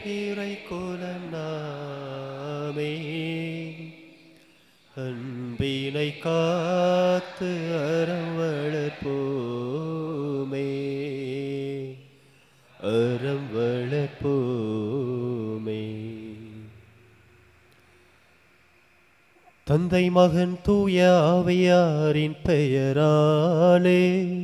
இறை குலம் நாமே அன்பினை காத்து அறம் வளர்ப்போமே அறம் வளர்ப்போமே தந்தை மகன் தூய ஆவியாரின் பெயராலே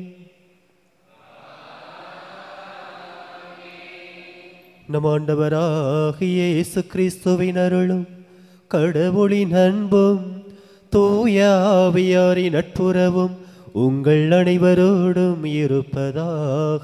நம் ஆண்டவராகிய இயேசு கிறிஸ்துவின் அருளும் கடவுளின் அன்பும் தூய ஆவியாரின் நட்புறவும் உங்கள் அனைவரோடும் இருப்பதாக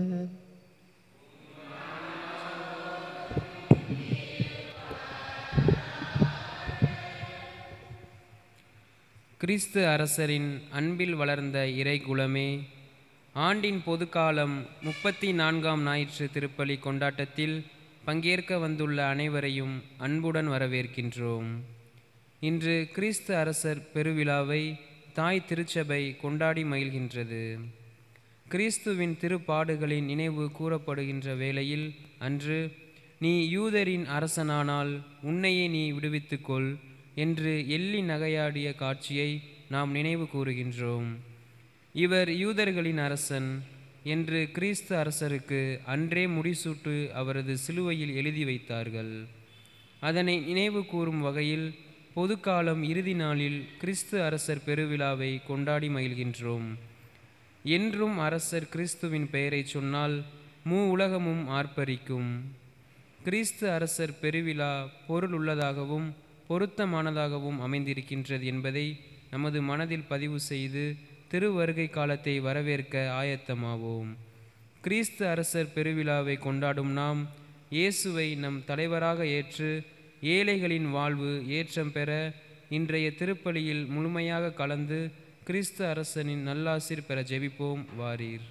கிறிஸ்து அரசரின் அன்பில் வளர்ந்த இறைகுலமே ஆண்டின் பொதுக்காலம் முப்பத்தி நான்காம் ஞாயிற்று திருப்பலி கொண்டாட்டத்தில் பங்கேற்க வந்துள்ள அனைவரையும் அன்புடன் வரவேற்கின்றோம் இன்று கிறிஸ்து அரசர் பெருவிழாவை தாய் திருச்சபை கொண்டாடி மகிழ்கின்றது கிறிஸ்துவின் திருப்பாடுகளின் நினைவு கூறப்படுகின்ற வேளையில் அன்று நீ யூதரின் அரசனானால் உன்னையே நீ விடுவித்துக்கொள் என்று எள்ளி நகையாடிய காட்சியை நாம் நினைவு கூறுகின்றோம் இவர் யூதர்களின் அரசன் என்று கிறிஸ்து அரசருக்கு அன்றே முடிசூட்டு அவரது சிலுவையில் எழுதி வைத்தார்கள் அதனை நினைவு கூறும் வகையில் பொதுக்காலம் இறுதி நாளில் கிறிஸ்து அரசர் பெருவிழாவை கொண்டாடி மகிழ்கின்றோம் என்றும் அரசர் கிறிஸ்துவின் பெயரை சொன்னால் மூ உலகமும் ஆர்ப்பரிக்கும் கிறிஸ்து அரசர் பெருவிழா பொருள் உள்ளதாகவும் பொருத்தமானதாகவும் அமைந்திருக்கின்றது என்பதை நமது மனதில் பதிவு செய்து திருவருகை காலத்தை வரவேற்க ஆயத்தமாவோம் கிறிஸ்து அரசர் பெருவிழாவை கொண்டாடும் நாம் இயேசுவை நம் தலைவராக ஏற்று ஏழைகளின் வாழ்வு ஏற்றம் பெற இன்றைய திருப்பலியில் முழுமையாக கலந்து கிறிஸ்து அரசனின் நல்லாசிர் பெற ஜெபிப்போம் வாரீர்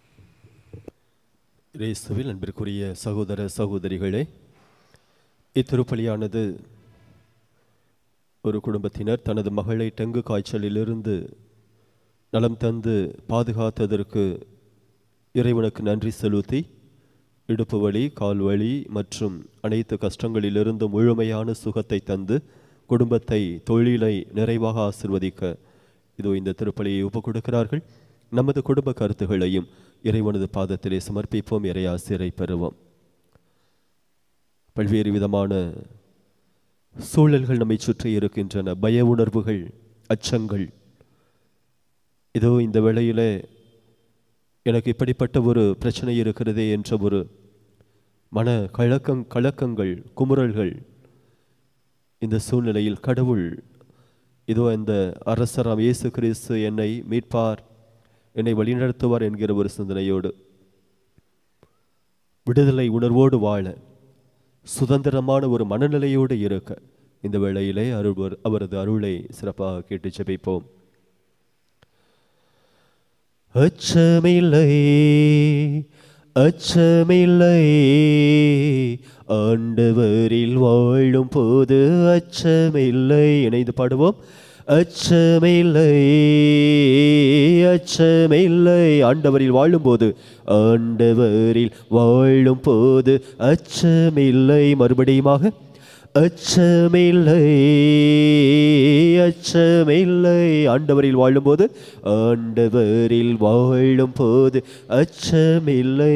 இயேசுவில் அன்பிற்குரிய சகோதர சகோதரிகளே இத்திருப்பலியானது ஒரு குடும்பத்தினர் தனது மகளை டெங்கு காய்ச்சலிலிருந்து நலம் தந்து பாதுகாத்ததற்கு இறைவனுக்கு நன்றி செலுத்தி இடுப்பு வலி கால் வலி மற்றும் அனைத்து கஷ்டங்களிலிருந்து முழுமையான சுகத்தை தந்து குடும்பத்தை தொழிலை நிறைவாக ஆசிர்வதிக்க இதோ இந்த திருப்பலியை ஒப்புக் கொடுக்கிறார்கள் நமது குடும்ப கருத்துகளையும் இறைவனது பாதத்திலே சமர்ப்பிப்போம் இறையாசிரை பெறுவோம் பல்வேறு விதமான சூழல்கள் நம்மை சுற்றி இருக்கின்றன பய உணர்வுகள் அச்சங்கள் இதோ இந்த வேளையிலே எனக்கு இப்படிப்பட்ட ஒரு பிரச்சனை இருக்கிறதே என்ற ஒரு மன கலக்கங் கலக்கங்கள் குமுறல்கள் இந்த சூழ்நிலையில் கடவுள் இதோ இந்த அரசராம் இயேசு கிறிஸ்து என்னை மீட்பார் என்னை வழிநடத்துவார் என்கிற ஒரு சிந்தனையோடு விடுதலை உணர்வோடு வாழ சுதந்திரமான ஒரு மனநிலையோடு இருக்க இந்த வேளையிலே அருள் அவரது அருளை சிறப்பாக கேட்டு ஜெபிப்போம் அச்சமில்லை அச்சமில்லை ஆண்டவரில் வாழும் போது அச்சமில்லை இணைந்து பாடுவோம் அச்சமில்லை அச்சமில்லை ஆண்டவரில் வாழும்போது ஆண்டவரில் வாழும் போது அச்சமில்லை மறுபடியுமாக அச்சமில்லை அச்சமில்லை ஆண்டவரில் வாழும்போது ஆண்டவரில் வாழும் போது அச்சமில்லை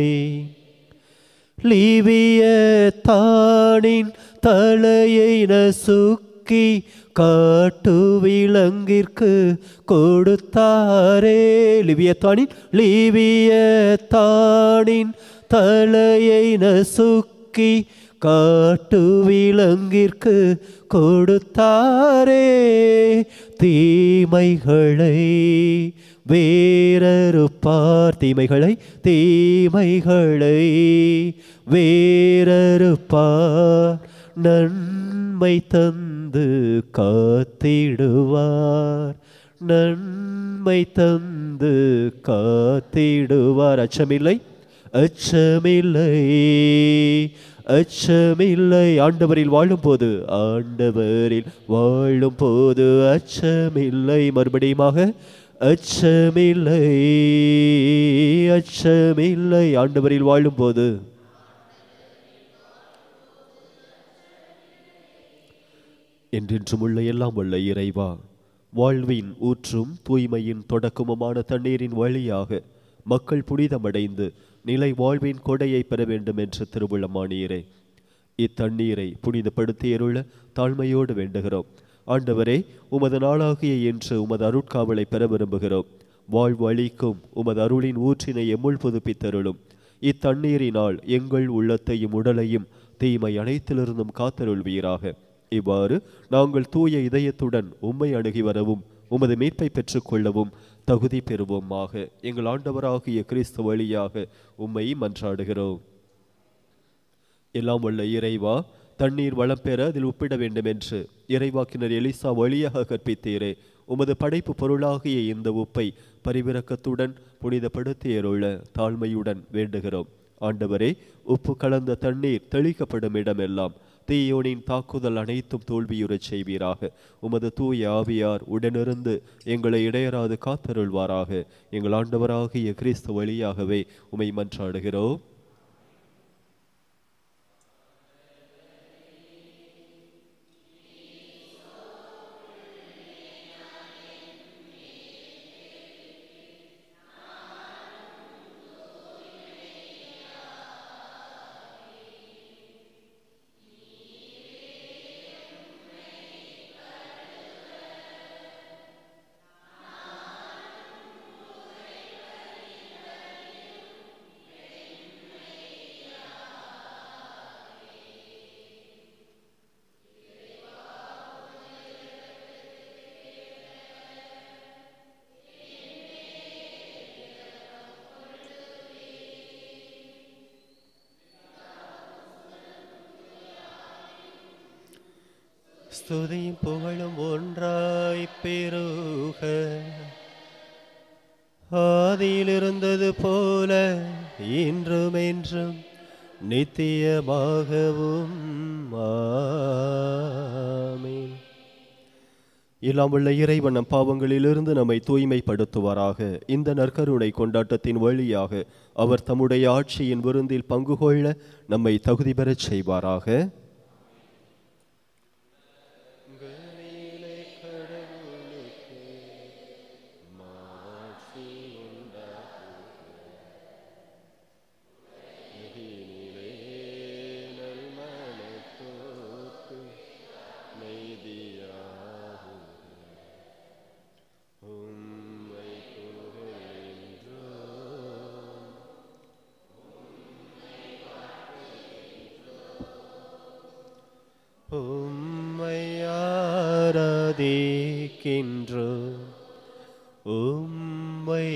லீவிய தானின் தலையை நசுக்கி காட்டு விலங்கிற்கு கொடுத்தாரே லிவியத்தானின் லிவியத்தானின் தலையை நசுக்கி காட்டு விலங்கிற்கு கொடுத்தாரே தீமைகளை வேறறுப்பார் தீமைகளை தீமைகளை வேறறுப்பார் நன்மை தந்து காத்திடுவார் நன்மை தந்து காத்திடுவார் அச்சமில்லை அச்சமில்லை அச்சமில்லை ஆண்டவரில் வாழும்போது ஆண்டவரில் வாழும்போது அச்சமில்லை மறுபடியுமாக அச்சமில்லை அச்சமில்லை ஆண்டவரில் வாழும்போது என்றென்றும் உள்ள எல்லாம் வல்ல இறைவா வாழ்வின் ஊற்றும் தூய்மையின் தொடக்கமுமான தண்ணீரின் வழியாக மக்கள் புனிதமடைந்து நிலை வாழ்வின் கொடையை பெற வேண்டும் என்று திருவுள்ளமானீரே இத்தண்ணீரை புனிதப்படுத்தியருள தாழ்மையோடு வேண்டுகிறோம் ஆண்டவரே உமது நாளாகிய இன்று உமது அருட்காவலை பெற விரும்புகிறோம் வாழ்வு அளிக்கும் உமது அருளின் ஊற்றினை எம்முள் புதுப்பித்தருளும் இத்தண்ணீரினால் எங்கள் உள்ளத்தையும் உடலையும் தீமை அனைத்திலிருந்தும் காத்தருள்வீராக இவ்வாறு நாங்கள் தூய இதயத்துடன் உம்மை அணுகி வரவும் உமது மீட்பை பெற்றுக்கொள்ளவும் தகுதி பெறுவோமாக எங்கள் ஆண்டவராகிய கிறிஸ்து வழியாக உம்மை மன்றாடுகிறோம் எல்லாம் வல்ல இறைவா தண்ணீர் வளம் பெற அதில் ஒப்பிட வேண்டும் என்று இறைவாக்கினர் எலிசா வழியாக கற்பித்தீரே உமது படைப்பு பொருளாகிய இந்த உப்பை பரிவிரக்கத்துடன் புனிதப்படுத்தியருள தாழ்மையுடன் வேண்டுகிறோம் ஆண்டவரே உப்பு கலந்த தண்ணீர் தெளிக்கப்படும் இடமெல்லாம் தீயோனின் தாக்குதல் அனைத்தும் தோல்வியுறச் செய்வீராக உமது தூய ஆவியார் உடனிருந்து எங்களை இடையராது காத்தருள்வாராக எங்கள் ஆண்டவராகிய கிறிஸ்து வழியாகவே உமை மன்றாடுகிறோம் ஸ்துதியும் புகழும் ஒன்றாய் பெருக ஆதியில் இருந்தது போல இன்றும் என்றும் நித்தியமாகவும் ஆமென் எல்லாம் உள்ள இறைவன் நம் பாவங்களிலிருந்து நம்மை தூய்மைப்படுத்துவாராக இந்த நற்கருணை கொண்டாட்டத்தின் வழியாக அவர் தம்முடைய ஆட்சியின் விருந்தில் பங்கு கொள்ள நம்மை தகுதி பெறச் செய்வாராக உம்மை ஆராதிக்கின்றோம் உம்மை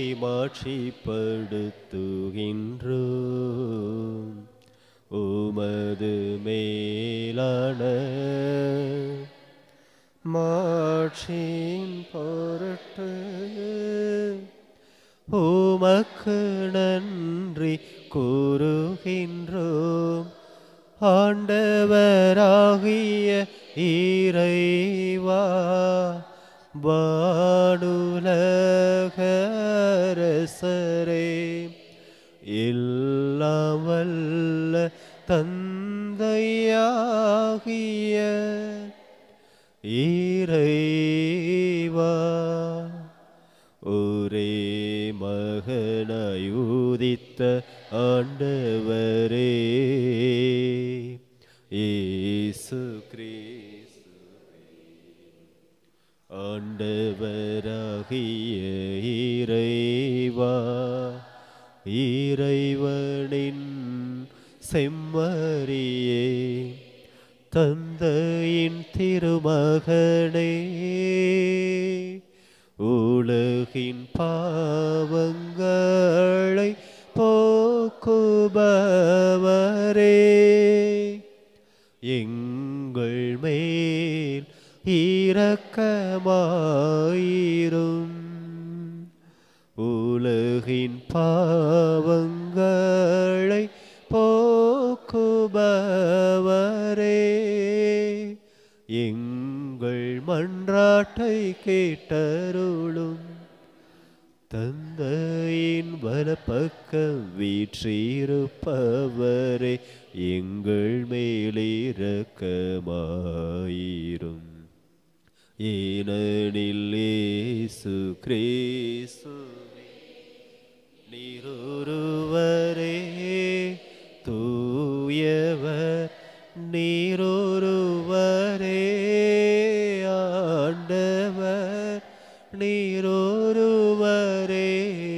மாட்சிப்படுத்துகின்றோம் உமது மேலான மாட்சியின் பொருட்டு உமக்கு நன்றி கூறுகின்றோம் ஆண்டவராகிய இறைவா வானுலகரசரே எல்லாம் வல்ல தந்தையாகிய இறைவா ஒரே மகனாய் உதித்த ஆண்டவரே இயேசு கிறிஸ்து ஆண்டவராகிய இறைவா இறைவனின் செம்மறியே தந்தையின் திருமகனே உலகின் பாவங்களை போக்குபவரே எங்கள் மேல் இரக்கமாயிரும் உலகின் பாவங்களை போக்குபவரே எங்கள் மன்றாட்டை கேட்டருளும் தந்தையின் வலப்பக்கம் வீற்றிருப்பவரே எங்கள் மேலிரக்கமாயிரும் ஏனெனில் இயேசு கிறிஸ்து நீரொருவரே தூயவர் நீரொருவரே ஆண்டவர் நீரொருவரே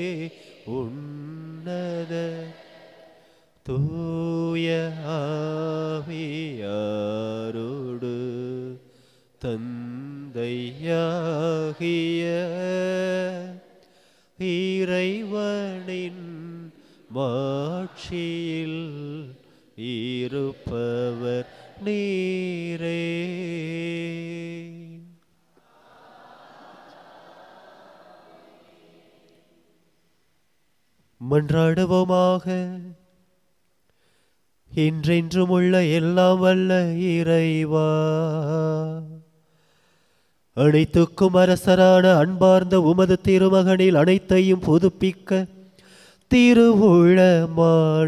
உன்னத தூய ஆவியாரோடு தந்தையாகிய இறைவனின் மாட்சியில் இருப்பவர் நீரே மன்றாடுவோமாக என்றென்றும் உள்ள எல்லாம் வல்ல இறைவா அனைத்துக்கும் அரசரான அன்பார்ந்த உமது திருமகனில் அனைத்தையும் புதுப்பிக்க திருவுளமானீரே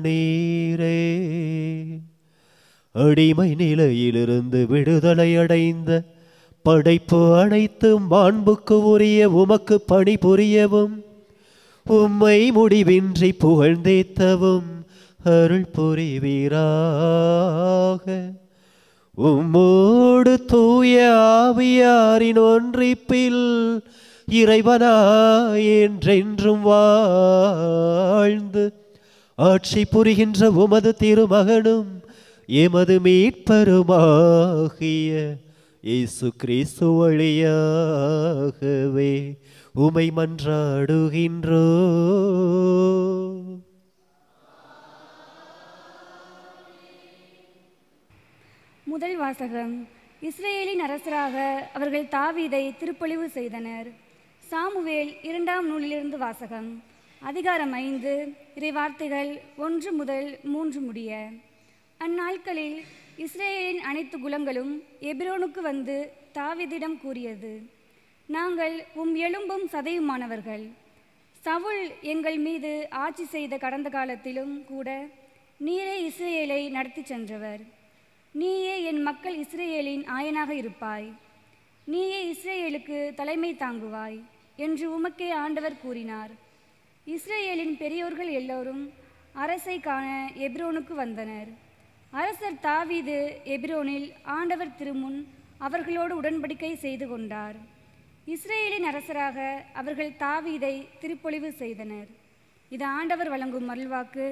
அடிமை நிலையிலிருந்து விடுதலை அடைந்த படைப்பு அனைத்தும் மாண்புக்கு உரிய உமக்கு பணிபுரியவும் உம்மை முடிவின்றி புகழ்ந்தேத்தவும் அருள் புரிவீராக உம்மோடு தூய ஆவியாரின் ஒன்றிப்பில் இறைவனா என்றென்றும் வாழ்ந்து ஆட்சி புரிகின்ற உமது திருமகனும் எமது மீட்பருமாகிய இயேசு கிறிஸ்து வழியாகவே உமை மன்றாடுகின்றோ முதல் வாசகம் இஸ்ரேலின் அரசராக அவர்கள் தாவீதை திருப்பொழிவு செய்தனர் சாமுவேல் இரண்டாம் நூலிலிருந்து வாசகம் அதிகாரம் ஐந்து இறைவார்த்தைகள் ஒன்று முதல் மூன்று முடிய அந்நாட்களில் இஸ்ரேலின் அனைத்து குலங்களும் எபிரோனுக்கு வந்து தாவீதிடம் கூறியது நாங்கள் உம் எலும்பும் சதையுமானவர்கள் சவுல் எங்கள் மீது ஆட்சி செய்த கடந்த காலத்திலும் கூட நீரே இஸ்ரேலை நடத்திச் சென்றவர் நீயே என் மக்கள் இஸ்ரேலின் ஆயனாக இருப்பாய் நீயே இஸ்ரேலுக்கு தலைமை தாங்குவாய் என்று உமக்கே ஆண்டவர் கூறினார் இஸ்ரேலின் பெரியோர்கள் எல்லோரும் அரசை காண எப்ரோனுக்கு வந்தனர் அரசர் தாவீது எபிரோனில் ஆண்டவர் திருமுன் அவர்களோடு உடன்படிக்கை செய்து கொண்டார் இஸ்ரேலின் அரசராக அவர்கள் தாவீதை திருப்பொழிவு செய்தனர் இது ஆண்டவர் வழங்கும் அருள்வாக்கு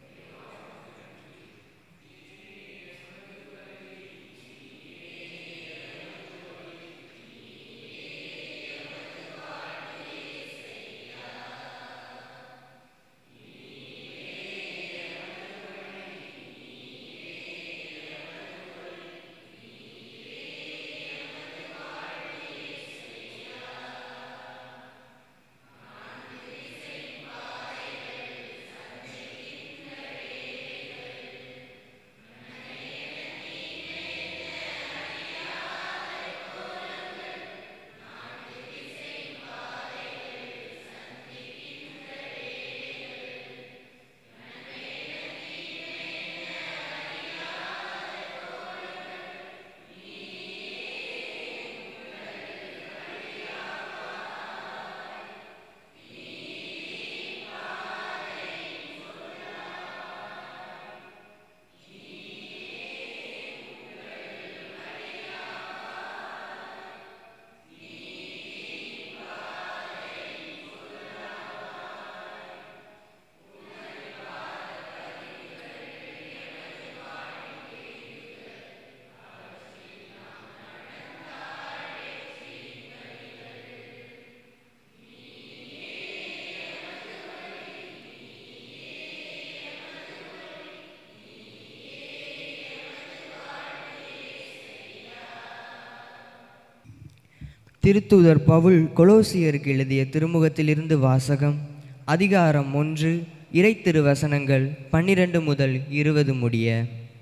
திருத்தூதர் பவுல் கொலோசியருக்கு எழுதிய திருமுகத்திலிருந்து வாசகம் அதிகாரம் ஒன்று இறை திருவசனங்கள் பன்னிரண்டு முதல் இருபது முடிய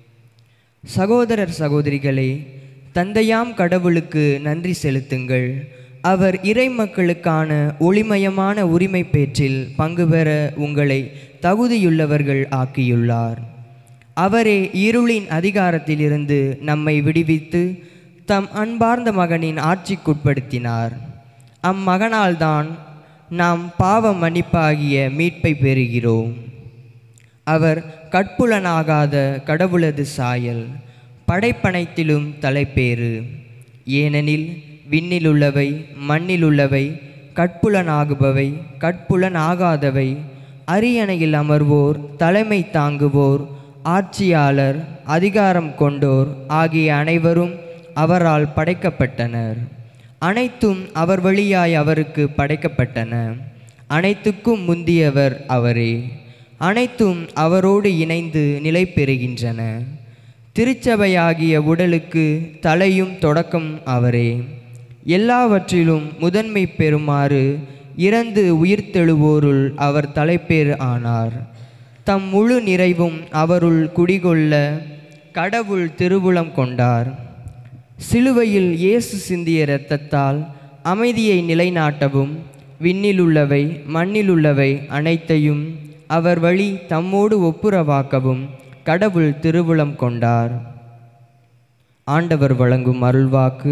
சகோதரர் சகோதரிகளே தந்தையாம் கடவுளுக்கு நன்றி செலுத்துங்கள் அவர் இறை மக்களுக்கான ஒளிமயமான உரிமை பேற்றில் பங்கு பெற உங்களை தகுதியுள்ளவர்கள் ஆக்கியுள்ளார் அவரே இருளின் அதிகாரத்திலிருந்து நம்மை விடுவித்து தம் அன்பார்ந்த மகனின் ஆட்சிக்குட்படுத்தினார் அம்மகனால்தான் நாம் பாவ மன்னிப்பாகிய மீட்பை பெறுகிறோம் அவர் கட்புலனாகாத கடவுளது சாயல் படைப்பனைத்திலும் தலைப்பேறு ஏனெனில் விண்ணிலுள்ளவை மண்ணிலுள்ளவை கட்புலனாகுபவை கட்புலனாகாதவை அரியணையில் அமர்வோர் தலைமை தாங்குவோர் ஆட்சியாளர் அதிகாரம் கொண்டோர் ஆகிய அனைவரும் அவரால் படைக்கப்பட்டனர் அனைத்தும் அவர் வழியாய் அவருக்கு படைக்கப்பட்டன அனைத்துக்கும் முந்தியவர் அவரே அனைத்தும் அவரோடு இணைந்து நிலை பெறுகின்றன திருச்சபையாகிய உடலுக்கு தலையும் தொடக்கம் அவரே எல்லாவற்றிலும் முதன்மை பெறுமாறு இறந்து உயிர்த்தெழுவோருள் அவர் தலைப்பேறு ஆனார் தம் முழு நிறைவும் அவருள் குடிகொள்ள கடவுள் திருவுளம் கொண்டார் சிலுவையில் இயேசு சிந்திய இரத்தத்தால் அமைதியை நிலைநாட்டவும் விண்ணிலுள்ளவை மண்ணிலுள்ளவை அனைத்தையும் அவர் வழி தம்மோடு ஒப்புரவாக்கவும் கடவுள் திருவுளம் கொண்டார் ஆண்டவர் வழங்கும் அருள்வாக்கு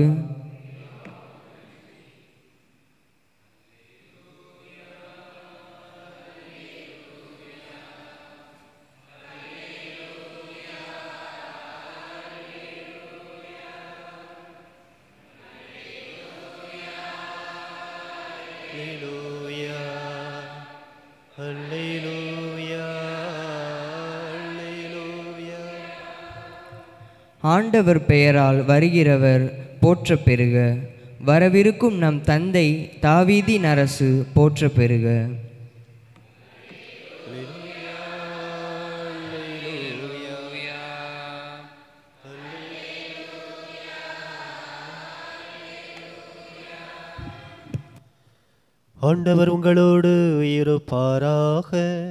Alleluia. Alleluia. Alleluia. ஆண்டவர் பெயரால் வருகிறவர் போற்றப் பெறுக வரவிருக்கும் நம் தந்தை தாவீதின் அரசு போற்றப் பெறுக ஆண்டவர் உங்களோடு இருப்பாராக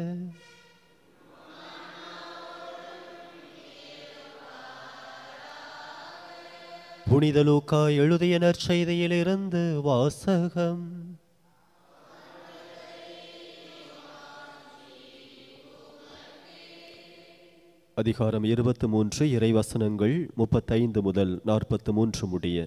புனித லூக்கா எழுதிய நற்செய்தியிலிருந்து வாசகம் அதிகாரம் இருபத்து மூன்று இறைவசனங்கள் முப்பத்தைந்து முதல் நாற்பத்து மூன்று முடிய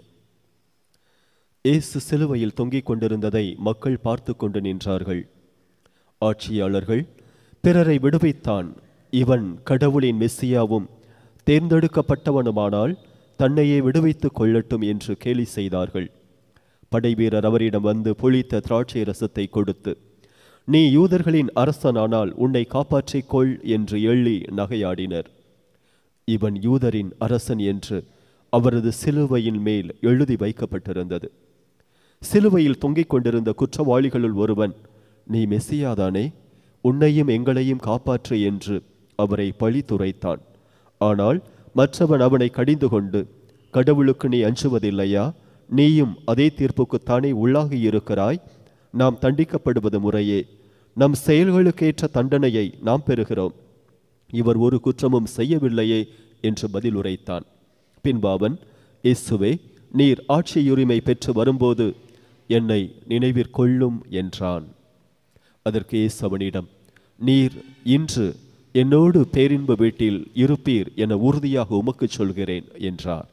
இயேசு சிலுவையில் தொங்கிக் கொண்டிருந்ததை மக்கள் பார்த்து கொண்டு நின்றார்கள் ஆட்சியாளர்கள் பிறரை விடுவித்தான் இவன் கடவுளின் மெஸ்ஸியாவும் தேர்ந்தெடுக்கப்பட்டவனுமானால் தன்னையே விடுவித்துக் கொள்ளட்டும் என்று கேலி செய்தார்கள் படைவீரர் அவரிடம் வந்து புளித்த திராட்சை ரசத்தை கொடுத்து நீ யூதர்களின் அரசனானால் உன்னை காப்பாற்றிக் கொள் என்று எள்ளி நகையாடினர் இவன் யூதரின் அரசன் என்று அவரது சிலுவையின் மேல் எழுதி வைக்கப்பட்டிருந்தது சிலுவையில் தொங்கிக் கொண்டிருந்த குற்றவாளிகளுள் ஒருவன் நீ மெஸ்ஸியாதானே உன்னையும் எங்களையும் காப்பாற்று என்று அவரை பழித்துரைத்தான் ஆனால் மற்றவன் அவனை கடிந்து கொண்டு கடவுளுக்கு நீ அஞ்சுவதில்லையா நீயும் அதே தீர்ப்புக்குத்தானே உள்ளாகி இருக்கிறாய் நாம் தண்டிக்கப்படுவது முறையே நம் செயல்களுக்கேற்ற தண்டனையை நாம் பெறுகிறோம் இவர் ஒரு குற்றமும் செய்யவில்லையே என்று பதில் உரைத்தான் பின்பு அவன் இயேசுவே நீர் ஆட்சியுரிமை பெற்று வரும்போது என்னை நினைவிற்கொள்ளும் என்றான் அதற்கு இயேசு அவனிடம் நீர் இன்று என்னோடு பேரின்ப வீட்டில் இருப்பீர் என உறுதியாக உமக்குச் சொல்கிறேன் என்றார்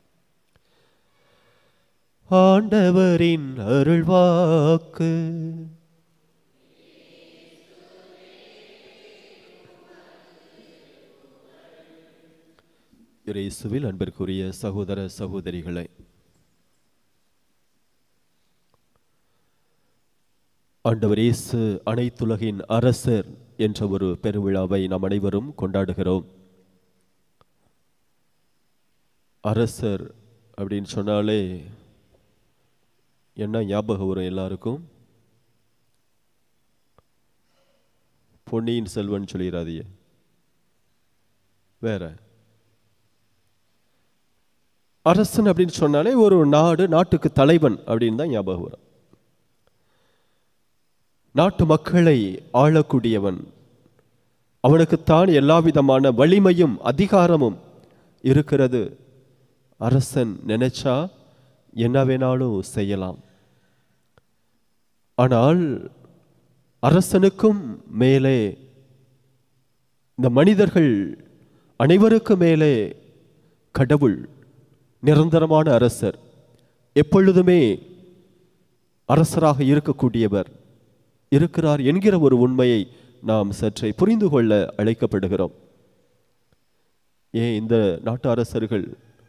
ஆண்டவரின் அருள்வாக்கு இயேசுவில் அன்பிற்குரிய சகோதர சகோதரிகளே ஆண்டவர் இயேசு அனைத்துலகின் அரசர் என்ற ஒரு பெருவிழாவை நாம் அனைவரும் கொண்டாடுகிறோம் அரசர் அப்படின்னு சொன்னாலே என்ன ஞாபகம் வரும் எல்லாருக்கும் பொன்னியின் செல்வன் சொல்லிடாதீங்க வேற அரசன் அப்படின்னு சொன்னாலே ஒரு நாடு நாட்டுக்கு தலைவன் அப்படின்னு தான் ஞாபகம் வரும் நாட்டு மக்களை ஆளக்கூடியவன் அவனுக்குத்தான் எல்லா விதமான வலிமையும் அதிகாரமும் இருக்கிறது அரசன் நினைச்சா என்ன வேணாலும் செய்யலாம் ஆனால் அரசனுக்கும் மேலே இந்த மனிதர்கள் அனைவருக்கும் மேலே கடவுள் நிரந்தரமான அரசர் எப்பொழுதுமே அரசராக இருக்கக்கூடியவர் இருக்கிறார் என்கிற ஒரு உண்மையை நாம் சற்றே புரிந்து கொள்ள அழைக்கப்படுகிறோம் ஏன் இந்த நாட்டு அரசர்கள்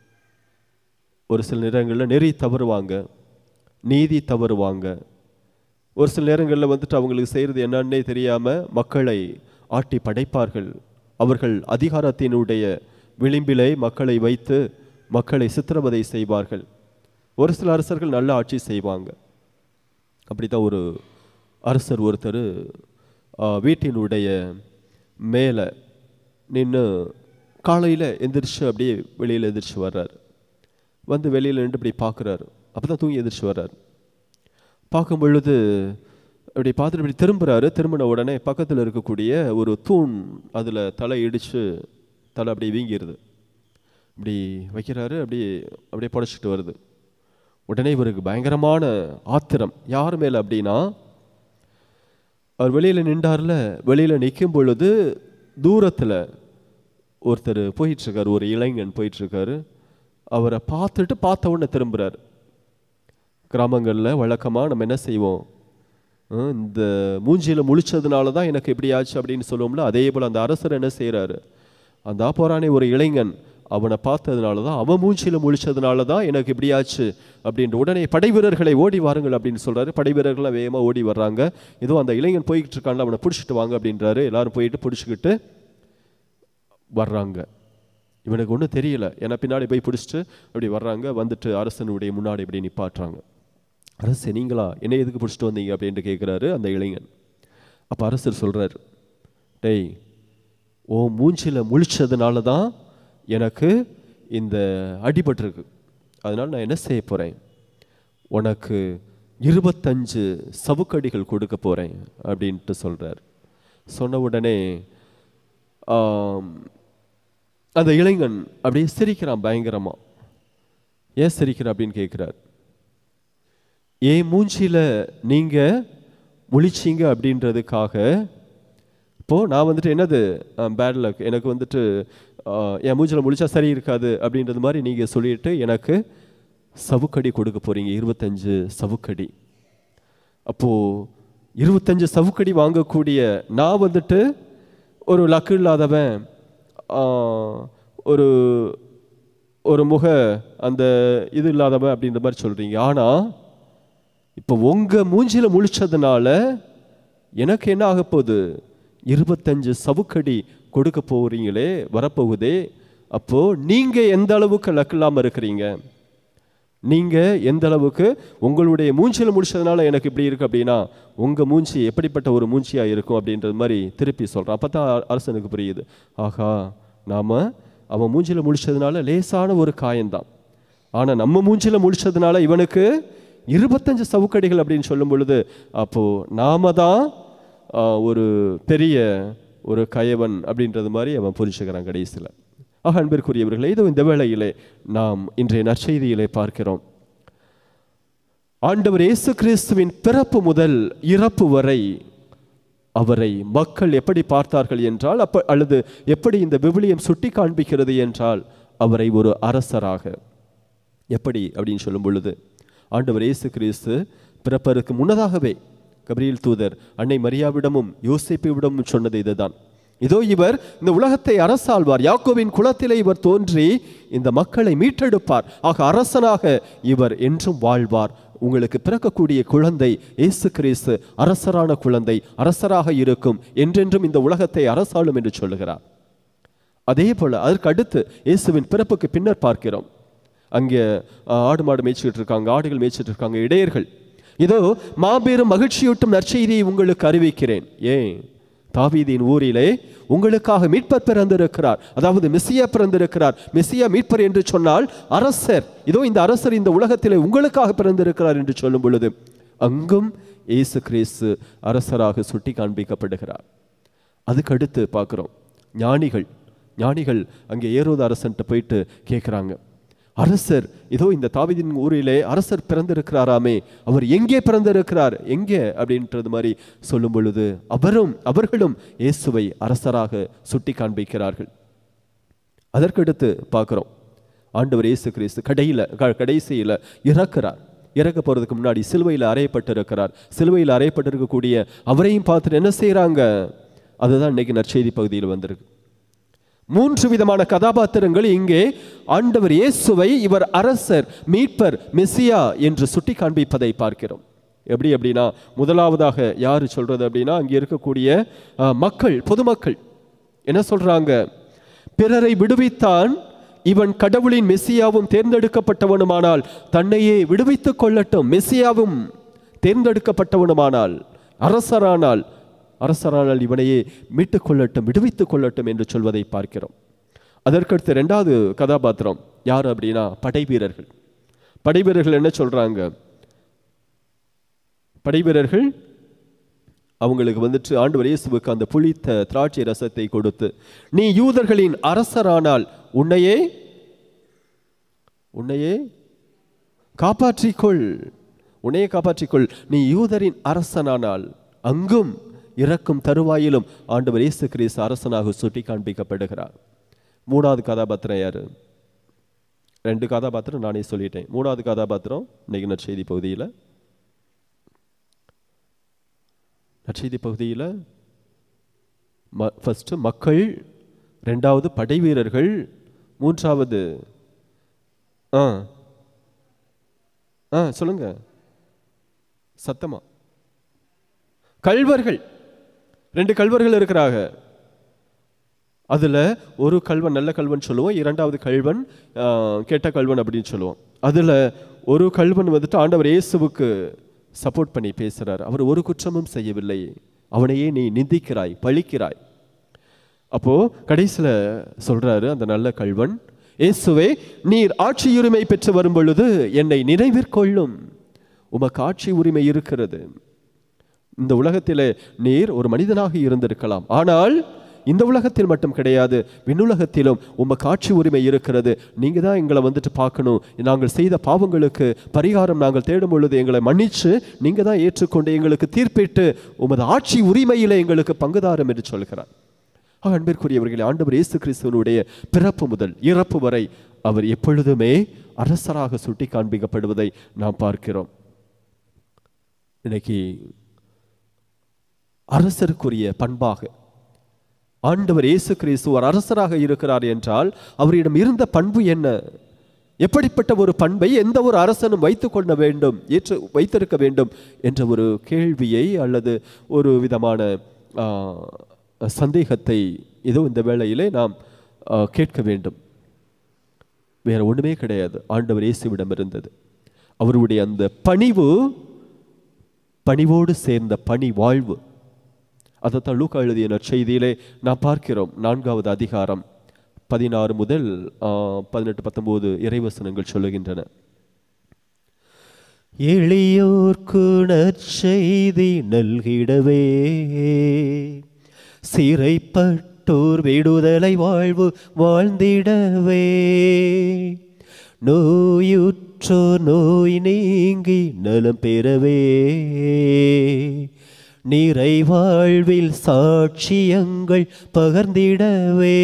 ஒரு சில நேரங்களில் நெறி தவறுவாங்க நீதி தவறுவாங்க ஒரு சில நேரங்களில் வந்துட்டு அவங்களுக்கு செய்கிறது என்னன்னே தெரியாமல் மக்களை ஆட்டி படைப்பார்கள் அவர்கள் அதிகாரத்தினுடைய விளிம்பிலே மக்களை வைத்து மக்களை சித்திரவதை செய்வார்கள் ஒரு சில அரசர்கள் நல்ல ஆட்சி செய்வாங்க அப்படி தான் ஒரு அரசர் ஒருத்தர் ஆ, வீட்டினுடைய மேலே நின்று காலையில் எந்திரிச்சு அப்படியே வெளியில் எந்திரிச்சு வர்றார் வந்து வெளியில் நின்று இப்படி பார்க்குறாரு அப்போ தான் தூங்கி எந்திரிச்சு வர்றார் பார்க்கும் பொழுது அப்படி பார்த்துட்டு இப்படி திரும்புறாரு திரும்பின உடனே பக்கத்தில் இருக்கக்கூடிய ஒரு தூண் அதில் தலை இடித்து தலை அப்படியே வீங்கிருது இப்படி வைக்கிறாரு அப்படியே அப்படியே புடச்சிட்டு வருது உடனே இவருக்கு பயங்கரமான ஆத்திரம் யார் மேலே அப்படின்னா அவர் வெளியில் நின்றார்ல வெளியில் நிற்கும் பொழுது தூரத்தில் ஒருத்தர் போயிட்டுருக்காரு ஒரு இளைஞன் போயிட்டுருக்காரு அவரை பார்த்துட்டு பார்த்த உடனே திரும்புகிறார் கிராமங்களில் வழக்கமாக நம்ம என்ன செய்வோம் ஹம், இந்த மூஞ்சியில் முழிச்சதுனால தான் எனக்கு இப்படி ஆச்சு அப்படின்னு சொல்லுவோம்ல அதே போல் அந்த அரசர் என்ன செய்கிறாரு அந்த போறானே ஒரு இளைஞன் அவனை பார்த்ததுனால தான் அவன் மூஞ்சியில் முழிச்சதுனால தான் எனக்கு இப்படி ஆச்சு அப்படின்ற உடனே படை வீரர்களை ஓடி வாருங்கள் அப்படின்னு சொல்றாரு படை வீரர்கள்லாம் வேகமாக ஓடி வர்றாங்க ஏதோ அந்த இளைஞன் போய்கிட்டு இருக்கான்ல அவனை பிடிச்சிட்டு வாங்க அப்படின்றாரு எல்லாரும் போயிட்டு பிடிச்சிக்கிட்டு வர்றாங்க இவனுக்கு ஒன்றும் தெரியல ஏன்னா பின்னாடி போய் பிடிச்சிட்டு அப்படி வர்றாங்க வந்துட்டு அரசனுடைய முன்னாடி இப்படி நிப்பாட்டுறாங்க அரசே நீங்களா என்ன எதுக்கு பிடிச்சிட்டு வந்தீங்க அப்படின்ட்டு கேட்குறாரு அந்த இளைஞன் அப்போ அரசர் சொல்றாரு டேய் ஓ மூஞ்சில முழிச்சதுனால தான் எனக்கு இந்த அடிபட்டிருக்கு அதனால் நான் என்ன செய்ய போகிறேன் உனக்கு இருபத்தஞ்சு சவுக்கடிகள் கொடுக்க போகிறேன் அப்படின்ட்டு சொல்கிறார் சொன்ன உடனே ஆம், அந்த இளைஞன் அப்படியே சிரிக்கிறான் பயங்கரமாக ஏன் சிரிக்கிற அப்படின்னு கேட்குறார் ஏன் மூஞ்சியில் நீங்கள் முழிச்சீங்க அப்படின்றதுக்காக இப்போது நான் வந்துட்டு என்னது பேட் லக் எனக்கு வந்துட்டு ஆஹ், என் மூஞ்சில் முழிச்சா சரி இருக்காது அப்படின்றது மாதிரி நீங்கள் சொல்லிட்டு எனக்கு சவுக்கடி கொடுக்க போகிறீங்க இருபத்தஞ்சு சவுக்கடி அப்போது இருபத்தஞ்சு சவுக்கடி வாங்கக்கூடிய நான் வந்துட்டு ஒரு லக்கு இல்லாதவன் ஆஹ், ஒரு ஒரு முக அந்த இது இல்லாதவன் அப்படின்ற மாதிரி சொல்கிறீங்க ஆனால் இப்போ உங்கள் மூஞ்சில முழிச்சதுனால எனக்கு என்ன ஆக போகுது இருபத்தஞ்சு சவுக்கடி கொடுக்க போகிறீங்களே வரப்போகுதே அப்போ நீங்க எந்த அளவுக்கு லக்கு இல்லாமல் இருக்கிறீங்க நீங்க எந்த அளவுக்கு உங்களுடைய மூஞ்சில முடிச்சதுனால எனக்கு இப்படி இருக்கு அப்படின்னா உங்க மூஞ்சி எப்படிப்பட்ட ஒரு மூஞ்சியா இருக்கும் அப்படின்றது மாதிரி திருப்பி சொல்றான் அப்பதான் அ- அரசனுக்கு புரியுது ஆகா நாம அவன் மூஞ்சில முடிச்சதுனால லேசான ஒரு காயம்தான் ஆனா நம்ம மூஞ்சில முடிச்சதுனால இவனுக்கு இருபத்தஞ்சு சவுக்கடிகள் அப்படின்னு சொல்லும் பொழுது அப்போ நாம தான் ஆ, ஒரு பெரிய ஒரு கயவன் அப்படின்றது மாதிரி அவன் புரிஞ்சுக்கிறான் கடைசியில் ஆக அன்பிற்குரியவர்களே இதோ இந்த வேளையிலே நாம் இன்றைய நற்செய்தியிலே பார்க்கிறோம் ஆண்டவர் இயேசு கிறிஸ்துவின் பிறப்பு முதல் இறப்பு வரை அவரை மக்கள் எப்படி பார்த்தார்கள் என்றால் அப்ப அல்லது எப்படி இந்த விவிலியம் சுட்டி காண்பிக்கிறது என்றால் அவரை ஒரு அரசராக எப்படி அப்படின்னு சொல்லும் பொழுது ஆண்டவர் இயேசு கிறிஸ்து பிறப்பதற்கு முன்னதாகவே கபிரியல் தூதர் அன்னை மரியாவிடமும் யோசிப்பிடமும் சொன்னது இதுதான் இதோ இவர் இந்த உலகத்தை அரசாள்வார் யாக்கோவின் குலத்திலே இவர் தோன்றி இந்த மக்களை மீட்டெடுப்பார் ஆக அரசனாக இவர் என்றும் வாழ்வார் உங்களுக்கு பிறக்கக்கூடிய குழந்தை இயேசு கிறிஸ்து அரசரான குழந்தை அரசராக இருக்கும் என்றென்றும் இந்த உலகத்தை அரசாளும் என்று சொல்லுகிறார் அதே போல அதற்கு அடுத்து இயேசுவின் பிறப்புக்கு பின்னர் பார்க்கிறோம் அங்கே ஆ, ஆடு மாடு மேய்ச்சிட்டு இருக்காங்க ஆடுகள் மேய்ச்சிட்டு இருக்காங்க இடையர்கள் இதோ மாபெரும் மகிழ்ச்சியூட்டும் நற்செய்தியை உங்களுக்கு அறிவிக்கிறேன் ஏன் தாவீதின் ஊரிலே உங்களுக்காக மீட்பர் பிறந்திருக்கிறார் அதாவது மெஸ்ஸியா பிறந்திருக்கிறார் மெஸ்ஸியா மீட்பர் என்று சொன்னால் அரசர் இதோ இந்த அரசர் இந்த உலகத்திலே உங்களுக்காக பிறந்திருக்கிறார் என்று சொல்லும் பொழுது அங்கும் இயேசு கிறிஸ்து அரசராக சுட்டி காண்பிக்கப்படுகிறார் அதுக்கு அடுத்து பார்க்குறோம் ஞானிகள் ஞானிகள் அங்கே ஏரோது அரசன்ட்ட போயிட்டு கேட்குறாங்க அரசர் இதோ இந்த தாவீதின் ஊரிலே அரசர் பிறந்திருக்கிறாராமே அவர் எங்கே பிறந்திருக்கிறார் எங்கே அப்படின்றது மாதிரி சொல்லும் பொழுது அவரும் அவர்களும் இயேசுவை அரசராக சுட்டி காண்பிக்கிறார்கள் அதற்கடுத்து பார்க்குறோம் ஆண்டவர் இயேசு கிறிஸ்து கடையில் கடைசியில் இறக்குறார் இறக்க போகிறதுக்கு முன்னாடி சிலுவையில் அறையப்பட்டிருக்கிறார் சிலுவையில் அறையப்பட்டிருக்கக்கூடிய அவரையும் பார்த்துட்டு என்ன செய்கிறாங்க அதுதான் இன்னைக்கு நற்செய்தி பகுதியில் வந்திருக்கு மூன்று விதமான கதாபாத்திரங்கள் இங்கே ஆண்டவர் இயேசுவை இவர் அரசர் மீட்பர் மெசியா என்று சுட்டி காண்பிப்பதை பார்க்கிறோம் எப்படி அப்படின்னா முதலாவதாக யார் சொல்றது அப்படின்னா அங்கே இருக்கக்கூடிய அஹ், மக்கள் பொதுமக்கள் என்ன சொல்றாங்க பிறரை விடுவித்தான் இவன் கடவுளின் மெசியாவும் தேர்ந்தெடுக்கப்பட்டவனுமானால் தன்னையே விடுவித்துக் கொள்ளட்டும் மெசியாவும் தேர்ந்தெடுக்கப்பட்டவனுமானால் அரசரானால் அரசரானால் இவனையே மீட்டுக் கொள்ளட்டும் விடுவித்துக் கொள்ளட்டும் என்று சொல்வதை பார்க்கிறோம் அதற்கடுத்து ரெண்டாவது கதாபாத்திரம் யார் அப்படின்னா படை வீரர்கள் படை வீரர்கள் என்ன சொல்றாங்க படை வீரர்கள் அவங்களுக்கு வந்துட்டு ஆண்டவர் இயேசுவுக்கு அந்த புளித்த திராட்சை ரசத்தை கொடுத்து நீ யூதர்களின் அரசரானால் உன்னையே உன்னையே காப்பாற்றிக்கொள் உன்னையே காப்பாற்றிக்கொள் நீ யூதரின் அரசனானால் அங்கும் இறக்கும் தருவாயிலும் ஆண்டவர் இயேசு கிறிஸ்து அரசனாக சுட்டி காண்பிக்கப்படுகிறார் மூணாவது கதாபாத்திரம் யாரு ரெண்டு கதாபாத்திரம் நானே சொல்லிட்டேன் மூணாவது கதாபாத்திரம் இன்னைக்கு நற்செய்தி பகுதியில் நற்செய்தி பகுதியில் ம ஃபஸ்ட்டு மக்கள் ரெண்டாவது படை வீரர்கள் மூன்றாவது ஆ ஆ சொல்லுங்க சத்தமா கல்வர்கள் ரெண்டு கல்வர்கள் இருக்கிறாங்க அதில் ஒரு கல்வன் நல்ல கல்வன் சொல்லுவோம் இரண்டாவது கல்வன் ஆ, கெட்ட கல்வன் அப்படின்னு சொல்லுவோம் அதில் ஒரு கல்வன் வந்துட்டு ஆண்டவர் இயேசுவுக்கு சப்போர்ட் பண்ணி பேசுறார் அவர் ஒரு குற்றமும் செய்யவில்லை அவனையே நீ நிந்திக்கிறாய் பழிக்கிறாய் அப்போ கடைசியில் சொல்றாரு அந்த நல்ல கல்வன் இயேசுவே நீர் ஆட்சி உரிமை பெற்று வரும் பொழுது என்னை நினைவிற்கொள்ளும் உமக்கு ஆட்சி உரிமை இருக்கிறது இந்த உலகத்திலே நீர் ஒரு மனிதனாக இருந்திருக்கலாம் ஆனால் இந்த உலகத்தில் மட்டும் கிடையாது விண்ணுலகத்திலும் உமக்கு ஆட்சி உரிமை இருக்கிறது நீங்க தான் எங்களை வந்துட்டு பார்க்கணும் நாங்கள் செய்த பாவங்களுக்கு பரிகாரம் நாங்கள் தேடும் பொழுது எங்களை மன்னிச்சு நீங்க தான் ஏற்றுக்கொண்டு எங்களுக்கு தீர்ப்பிட்டு உமது ஆட்சி உரிமையிலே எங்களுக்கு பங்குதாரம் என்று சொல்கிறார் ஆக, அன்பிற்குரியவர்களே ஆண்டவர் இயேசு கிறிஸ்துவனுடைய பிறப்பு முதல் இறப்பு வரை அவர் எப்பொழுதுமே அரசராக சுட்டி காண்பிக்கப்படுவதை நாம் பார்க்கிறோம் இன்னைக்கு அரசருக்குரிய பண்பாக ஆண்டவர் இயேசு கிறிஸ்து ஒரு அரசராக இருக்கிறார் என்றால் அவரிடம் இருந்த பண்பு என்ன எப்படிப்பட்ட ஒரு பண்பை எந்த ஒரு அரசனும் வைத்துக் கொள்ள வேண்டும் ஏற்று வைத்திருக்க வேண்டும் என்ற ஒரு கேள்வியை அல்லது ஒரு விதமான ஆ, சந்தேகத்தை ஏதோ இந்த வேளையிலே நாம் ஆ, கேட்க வேண்டும் வேற ஒண்ணுமே கிடையாது ஆண்டவர் இயேசுவிடம் இருந்தது அவருடைய அந்த பணிவு பணிவோடு சேர்ந்த பணி வாழ்வு அதைத்தான் லூக்கா எழுதிய நற்செய்தியிலே நாம் பார்க்கிறோம் நான்காவது அதிகாரம் பதினாறு முதல் ஆ, பதினெட்டு பத்தொன்பது இறைவசனங்கள் சொல்லுகின்றன எளியோர்க்கு நற்செய்தி நல்கிடவே சிறைப்பட்டோர் விடுதலை வாழ்வு வாழ்ந்திடவே நோயுற்றோர் நோய் நீங்கி நலம் பெறவே நிறைவாழ்வில் சாட்சியங்கள் பகர்ந்திடவே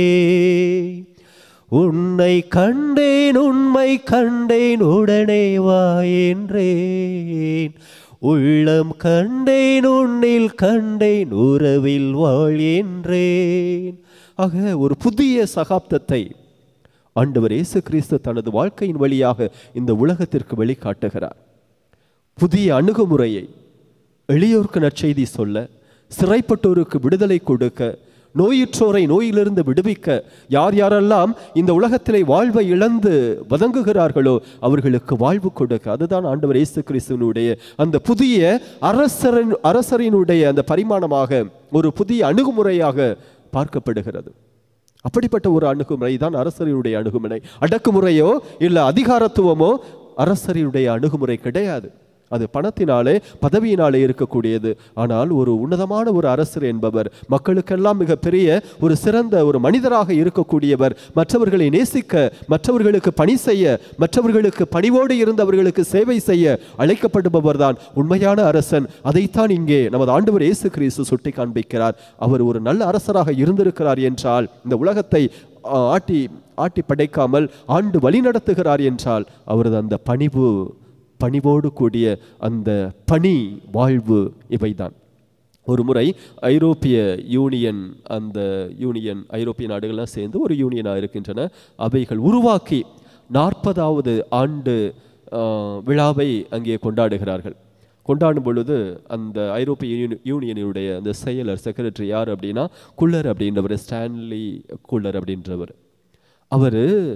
உன்னை கண்டேன் உண்மை கண்டேன் உடனே வா என்றேன் உள்ளம் கண்டேன் உன்னில் கண்டேன் உறவில் வாழ் என்றேன் ஆக ஒரு புதிய சகாப்தத்தை ஆண்டவர் இயேசு கிறிஸ்து தனது வாழ்க்கையின் வழியாக இந்த உலகத்திற்கு வெளிக்காட்டுகிறார் புதிய அணுகுமுறையை எளியோருக்கு நற்செய்தி சொல்ல சிறைப்பட்டோருக்கு விடுதலை கொடுக்க நோயுற்றோரை நோயிலிருந்து விடுவிக்க யார் யாரெல்லாம் இந்த உலகத்திலே வாழ்வை இழந்து வதங்குகிறார்களோ அவர்களுக்கு வாழ்வு கொடுக்க அதுதான் ஆண்டவர் இயேசு கிறிஸ்துவனுடைய அந்த புதிய அரசரின் அரசரினுடைய அந்த பரிமாணமாக ஒரு புதிய அணுகுமுறையாக பார்க்கப்படுகிறது அப்படிப்பட்ட ஒரு அணுகுமுறை தான் அரசரினுடைய அணுகுமுறை அடக்குமுறையோ இல்லை அதிகாரத்துவமோ அரசரினுடைய அணுகுமுறை கிடையாது அது பணத்தினாலே பதவியினாலே இருக்கக்கூடியது ஆனால் ஒரு உன்னதமான ஒரு அரசர் என்பவர் மக்களுக்கெல்லாம் மிகப்பெரிய ஒரு சிறந்த ஒரு மனிதராக இருக்கக்கூடியவர் மற்றவர்களை நேசிக்க மற்றவர்களுக்கு பணி செய்ய மற்றவர்களுக்கு பணிவோடு இருந்தவர்களுக்கு சேவை செய்ய அழைக்கப்படுபவர் தான் உண்மையான அரசன் அதைத்தான் இங்கே நமது ஆண்டவர் இயேசு கிறிஸ்து சுட்டி காண்பிக்கிறார் அவர் ஒரு நல்ல அரசராக இருந்திருக்கிறார் என்றால் இந்த உலகத்தை ஆ, ஆட்டி ஆட்டி படைக்காமல் ஆண்டு வழி நடத்துகிறார் என்றால் அவரது அந்த பணிவு பணிவோடு கூடிய அந்த பணி வாழ்வு இவைதான் ஒரு முறை ஐரோப்பிய யூனியன் அந்த யூனியன் ஐரோப்பிய நாடுகள்லாம் சேர்ந்து ஒரு யூனியனாக இருக்கின்றன அவைகள் உருவாக்கி நாற்பதாவது ஆண்டு ஆ, விழாவை அங்கே கொண்டாடுகிறார்கள் கொண்டாடும் பொழுது அந்த ஐரோப்பிய யூனி- யூனியனுடைய அந்த செயலர் செக்ரட்டரி யார் அப்படின்னா குள்ளர் அப்படின்றவர் ஸ்டான்லி குள்ளர் அப்படின்றவர் அவர்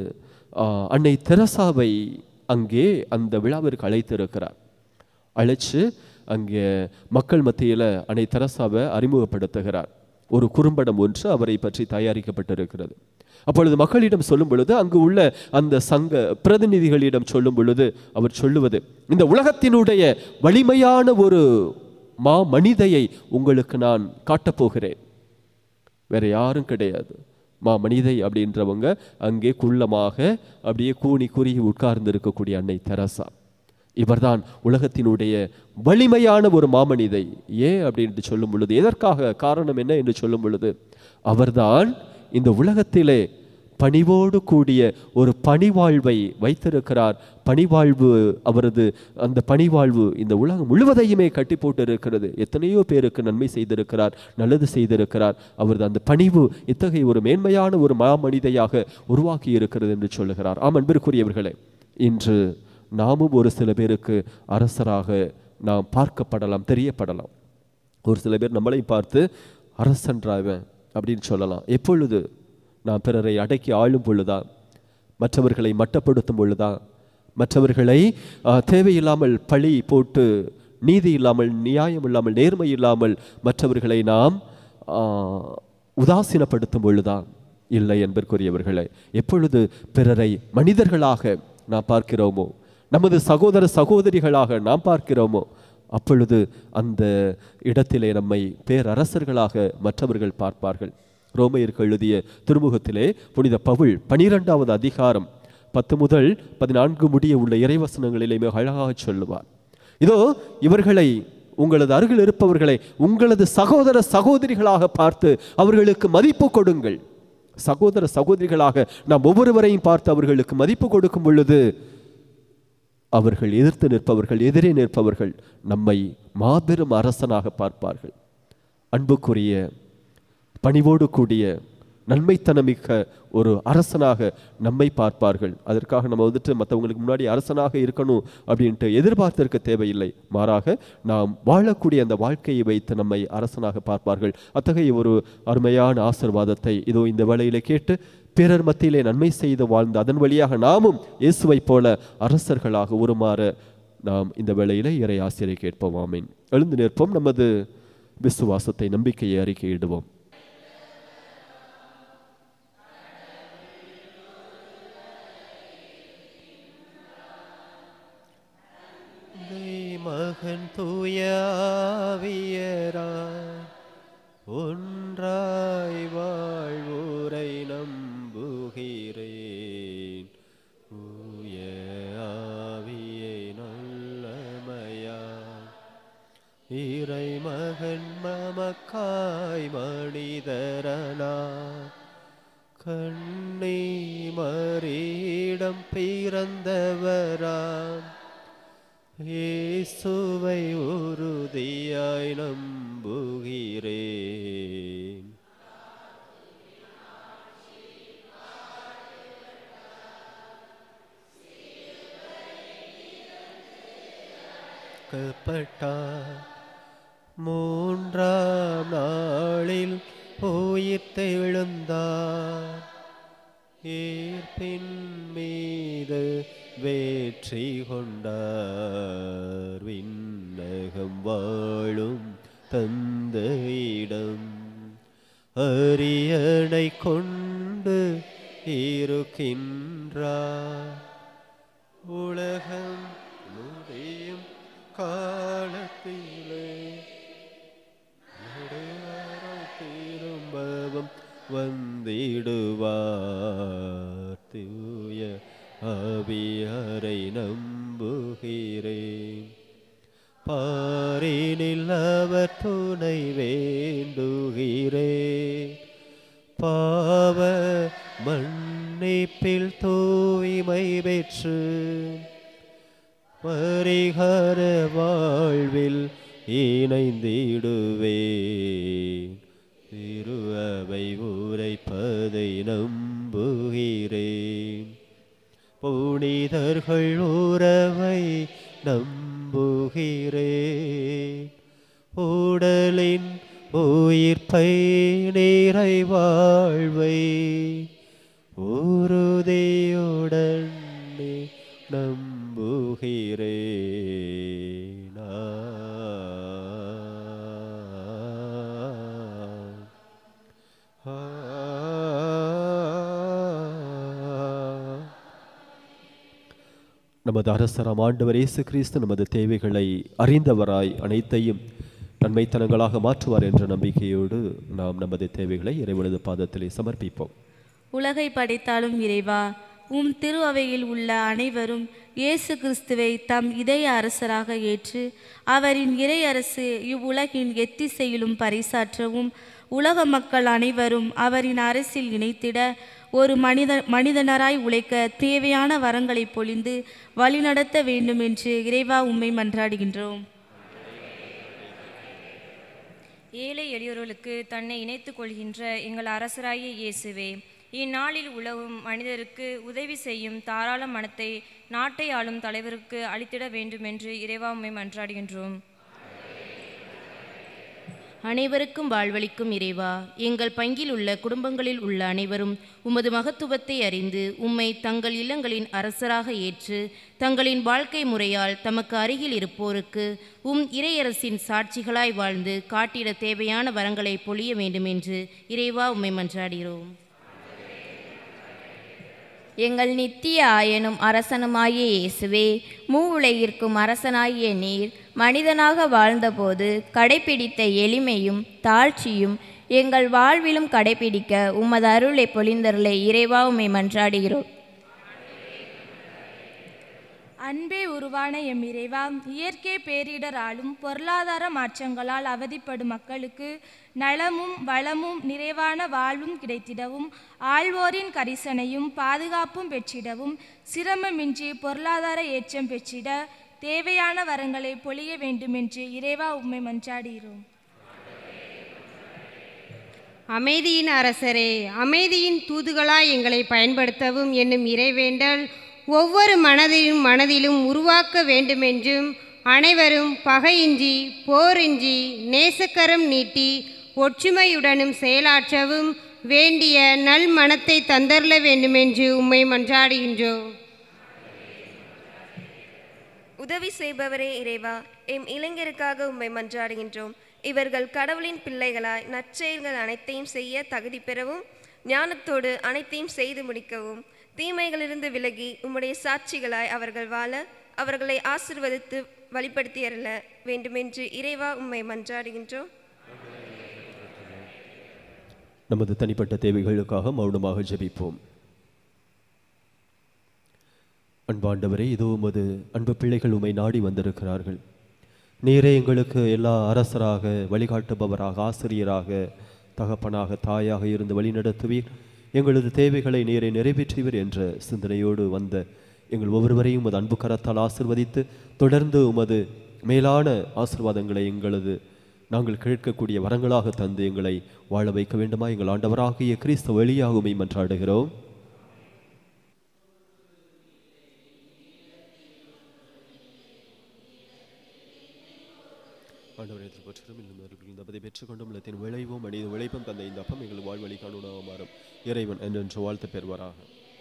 அன்னை தெரசாவை அங்கே அந்த விழாவிற்கு அழைத்திருக்கிறார் அழைச்சு அங்கே மக்கள் மத்தியில் அன்னை தெரசாவை அறிமுகப்படுத்துகிறார் ஒரு குறும்படம் ஒன்று அவரை பற்றி தயாரிக்கப்பட்டிருக்கிறது அப்பொழுது மக்களிடம் சொல்லும் பொழுது அங்கு உள்ள அந்த சங்க பிரதிநிதிகளிடம் சொல்லும் பொழுது அவர் சொல்லுவது இந்த உலகத்தினுடைய வலிமையான ஒரு மா மனிதையை உங்களுக்கு நான் காட்டப்போகிறேன் வேற யாரும் கிடையாது மா மனிதை அப்படின்றவங்க அங்கே குள்ளமாக அப்படியே கூனி குறுகி உட்கார்ந்து இருக்கக்கூடிய அன்னை தெரசா இவர்தான் உலகத்தினுடைய வலிமையான ஒரு மாமனிதை ஏன் அப்படின்ட்டு சொல்லும் பொழுது எதற்காக காரணம் என்ன என்று சொல்லும் பொழுது அவர்தான் இந்த உலகத்திலே பணிவோடு கூடிய ஒரு பணிவாழ்வை வைத்திருக்கிறார் பணிவாழ்வு அவரது அந்த பணிவாழ்வு இந்த உலகம் முழுவதையுமே கட்டி போட்டு இருக்கிறது எத்தனையோ பேருக்கு நன்மை செய்திருக்கிறார் நல்லது செய்திருக்கிறார் அவரது அந்த பணிவு இத்தகைய ஒரு மேன்மையான ஒரு மாமனிதையாக உருவாக்கி இருக்கிறது என்று சொல்லுகிறார் ஆம் அன்பிற்குரியவர்களே இன்று நாமும் ஒரு சில பேருக்கு அரசராக நாம் பார்க்கப்படலாம் தெரியப்படலாம் ஒரு சில பேர் நம்மளை பார்த்து அரசன்றாவன் அப்படின்னு சொல்லலாம் எப்பொழுது நாம் பிறரை அடக்கி ஆளும் பொழுதா மற்றவர்களை மட்டப்படுத்தும் பொழுதா மற்றவர்களை ஆ, தேவையில்லாமல் பழி போட்டு நீதி இல்லாமல் நியாயம் இல்லாமல் நேர்மை இல்லாமல் மற்றவர்களை நாம் ஆ, உதாசீனப்படுத்தும் பொழுதா இல்லை என்பதற்குரியவர்களே எப்பொழுது பிறரை மனிதர்களாக நாம் பார்க்கிறோமோ நமது சகோதர சகோதரிகளாக நாம் பார்க்கிறோமோ அப்பொழுது அந்த இடத்திலே நம்மை பேரரசர்களாக மற்றவர்கள் பார்ப்பார்கள் ரோமையருக்கு எழுதிய திருமுகத்திலே புனித பவுல் பனிரெண்டாவது அதிகாரம் பத்து முதல் பதினான்கு முடிய உள்ள இறைவசனங்களிலே மிக அழகாக சொல்லுவார் இதோ இவர்களை உங்களது அருகில் இருப்பவர்களை உங்களது சகோதர சகோதரிகளாக பார்த்து அவர்களுக்கு மதிப்பு கொடுங்கள் சகோதர சகோதரிகளாக நாம் ஒவ்வொருவரையும் பார்த்து அவர்களுக்கு மதிப்பு கொடுக்கும் பொழுது அவர்கள் எதிர்த்து நிற்பவர்கள் எதிரே நிற்பவர்கள் நம்மை மாபெரும் அரசனாக பார்ப்பார்கள் அன்புக்குரிய பணிவோடு கூடிய நன்மைத்தனமிக்க ஒரு அரசனாக நம்மை பார்ப்பார்கள் அதற்காக நம்ம வந்துட்டு மற்றவங்களுக்கு முன்னாடி அரசனாக இருக்கணும் அப்படின்ட்டு எதிர்பார்த்திருக்க தேவையில்லை மாறாக நாம் வாழக்கூடிய அந்த வாழ்க்கையை வைத்து நம்மை அரசனாக பார்ப்பார்கள் அத்தகைய ஒரு அருமையான ஆசிர்வாதத்தை இதோ இந்த வேளையிலே கேட்டு பிறர் மத்தியிலே நன்மை செய்து வாழ்ந்த அதன் வழியாக நாமும் இயேசுவைப் போல அரசர்களாக உருமாற நாம் இந்த வேளையிலே இறை ஆசிரியை கேட்போம் ஆமீன் எழுந்து நிற்போம் நமது விசுவாசத்தை நம்பிக்கையை அறிக்கையிடுவோம் மகன் தூயாவியராய் ஒன்றாய் வாழ்வோரை நம்புகிறேன் தூய ஆவியை நல்லமையாய் இறை மகன் மமக்காய் மனிதரனா கண்ணி மறியிடம் பிறந்தவராம் இயேசுவை உறுதியாய் நம்புகிறேன் கப்பட்டார் மூன்றாம் நாளில் உயிர் தெழுந்தார் ஈர்ப்பின் மீது வேற்றி கொண்டார் விண்ணகம் வாழும் தந்தையிடம் அரியணை கொண்டு இருக்கின்றார் உலகம் முடியும் காலத்திலே நடுவரம் திரும்பவும் வந்திடுவார் தூய ஆவியாரை நம்புகிறேன் பாரினில் அவர் துணை வேண்டுகிறேன் பாவ மன்னிப்பில் தூய்மை பெற்று பரிகார வாழ்வில் இணைந்திடுவேன் திரு அவை உரைப்பதை நம்புகிறேன் புனிதர்கள் உறவை நம்புகிறேன் உடலின் உயிர்ப்பை நிறை வாழ்வை உறுதியுடன் நம்புகிறேன் ஆ. ஆ. நமது அரசராம் ஆண்டவர் இயேசு கிறிஸ்து நமது தேவைகளை அறிந்தவராய் அனைத்தையும் நன்மைத்தனங்களாக மாற்றுவார் என்ற நம்பிக்கையோடு நாம் நமது தேவைகளை இறைவனது பாதத்திலே சமர்ப்பிப்போம் உலகை படைத்தாலும் இறைவா உம் திரு அவையில் உள்ள அனைவரும் இயேசு கிறிஸ்துவை தம் இதய அரசராக ஏற்று அவரின் இறை அரசு இவ்வுலகின் எத்திசையிலும் பறைசாற்றவும் உலக மக்கள் அனைவரும் அவரின் அரசில் இணைத்திட ஒரு மனித மனிதனராய் உழைக்க தேவையான வரங்களை பொழிந்து வழிநடத்த வேண்டும் என்று இறைவா உம்மை மன்றாடுகின்றோம் ஏழை எளியோர்களுக்கு தன்னை இணைத்துக் கொள்கின்ற எங்கள் அரசராகிய இயேசுவே இந்நாளில் உலகும் மனிதருக்கு உதவி செய்யும் தாராள மனத்தை நாட்டை ஆளும் தலைவருக்கு அளித்திட வேண்டும் என்று இறைவா உம்மை மன்றாடுகின்றோம் அனைவருக்கும் வாழ்வளிக்கும் இறைவா எங்கள் பங்கில் உள்ள குடும்பங்களில் உள்ள அனைவரும் உமது மகத்துவத்தை அறிந்து உம்மை தங்கள் இல்லங்களின் அரசராக ஏற்று தங்களின் வாழ்க்கை முறையால் தமக்கு அருகில் இருப்போருக்கு உம் இறையரசின் சாட்சிகளாய் வாழ்ந்து காட்டிட தேவையான வரங்களை பொழிய வேண்டும் என்று இறைவா உம்மை மன்றாடுகிறோம் எங்கள் நித்திய ஆயனும் அரசனுமாகிய இயேசுவே மூ உலகிற்கும் அரசனாகிய நீர் மனிதனாக வாழ்ந்தபோது கடைப்பிடித்த எளிமையும் தாழ்ச்சியும் எங்கள் வாழ்விலும் கடைப்பிடிக்க உமது அருளை பொழிந்தருளை இறைவா உம்மை மன்றாடுகிறோம் அன்பே உருவான எம் இறைவா இயற்கை பேரிடராலும் பொருளாதார மாற்றங்களால் அவதிப்படும் மக்களுக்கு நலமும் வளமும் நிறைவான வாழ்வும் கிடைத்திடவும் ஆழ்வோரின் கரிசனையும் பாதுகாப்பும் பெற்றிடவும் சிரமமின்றி பொருளாதார ஏற்றம் பெற்றிட தேவையான வரங்களை பொழிய வேண்டுமென்று இறைவா உம்மை மன்றாடுகிறோம் அமைதியின் அரசரே அமைதியின் தூதுகளாய் எங்களை பயன்படுத்தவும் என்னும் இறைவேண்டல் ஒவ்வொரு மனதிலும் மனதிலும் உருவாக்க வேண்டுமென்றும் அனைவரும் பகையின்றி போரின்றி நேசக்கரம் நீட்டி ஒற்றுமையுடனும் செயலாற்றவும் வேண்டிய நல் மனத்தை தந்தரல வேண்டுமென்று உம்மை மன்றாடுகின்றோம் உதவி செய்பவரே இறைவா எம் இளைஞருக்காக உம்மை மன்றாடுகின்றோம் இவர்கள் கடவுளின் பிள்ளைகளாய் நற்செயல்கள் அனைத்தையும் செய்ய தகுதி பெறவும் ஞானத்தோடு அனைத்தையும் செய்து முடிக்கவும் தீமைகளிலிருந்து விலகி உம்முடைய சாட்சிகளாய் அவர்கள் வாழ அவர்களை ஆசிர்வதித்து வழிபடுத்தியறல வேண்டுமென்று இறைவா உம்மை மன்றாடுகின்றோம் நமது தனிப்பட்ட தேவைகளுக்காக மௌனமாக ஜெபிப்போம் அன்பாண்டவரே இதோ உமது அன்பு பிள்ளைகள் உம்மை நாடி வந்திருக்கிறார்கள் நீரே எங்களுக்கு எல்லா அரசராக வழிகாட்டுபவராக ஆசிரியராக தகப்பனாக தாயாக இருந்து வழிநடத்துவீர் எங்களது தேவைகளை நீரை நிறைவேற்றுவீர் என்ற சிந்தனையோடு வந்த எங்கள் ஒவ்வொருவரையும் உமது அன்பு கரத்தால் ஆசிர்வதித்து தொடர்ந்து உமது மேலான ஆசிர்வாதங்களை எங்களது நாங்கள் கேட்கக்கூடிய வரங்களாக தந்து எங்களை வாழ வைக்க வேண்டுமா எங்கள் ஆண்டவராகிய கிறிஸ்து வழியாகுமை மன்றாடுகிறோம் ஆண்டவரத்தில் பற்றிலும் இன்னும் அவர்கள் இந்த பதை பெற்றுக்கொண்டும் இல்லத்தின் விளைவும் மனித விளைப்பும் தந்த இந்த அப்பம் எங்கள் வாழ்வழி காணுணாக மாறும் இறைவன் என்றென்று வாழ்த்து பெறுவாராக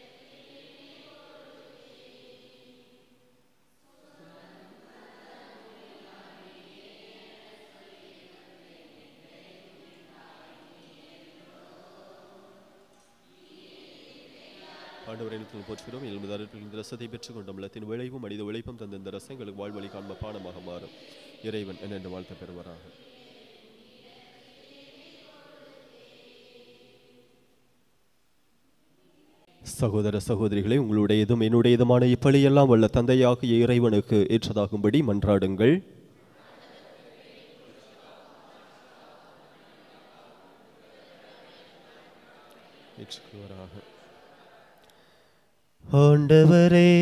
ஆண்டவரிடத்தில் போற்றுகிறோம் எழுபது அருட்கள் இந்த ரசத்தை பெற்றுக்கொண்டோம் இல்லத்தின் விளைவும் மனித விளைப்பும் தந்த இந்த ரசம் எங்களுக்கு வாழ்வழி காண்ப பானமாக மாறும் இறைவன் என்னென்று வாழ்த்து பெறுவாராக சகோதர சகோதரிகளே உங்களுடையதும் என்னுடையதுமான இப்பழியெல்லாம் வல்ல தந்தையாகிய இறைவனுக்கு ஏற்றதாகும்படி மன்றாடுங்கள் ஏற்றுக்குவராக ஆண்டவரே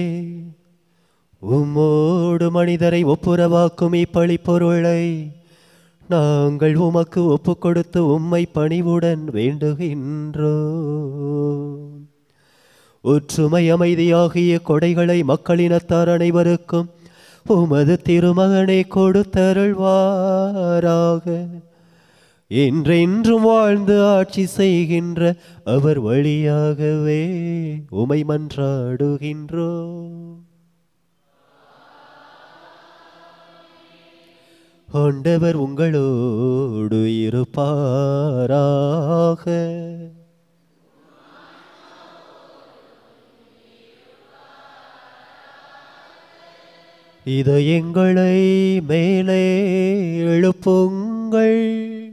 உம்மோடு மனிதரை ஒப்புரவாக்கும் இப்பழி பொருளை நாங்கள் உமக்கு ஒப்பு கொடுத்து உம்மை பணிவுடன் வேண்டுகின்றோம் ஒற்றுமை அமைதியாகிய கொடைகளை மக்களினத்தார் அனைவருக்கும் உமது திருமகனை கொடுத்தருள்வாராக என்றென்றும் வாழ்ந்து ஆட்சி செய்கின்ற அவர் வழியாகவே உமை மன்றாடுகின்றோம் ஆண்டவர் உங்களோடு இருப்பாராக இதயங்களை மேலே எழுப்புங்கள்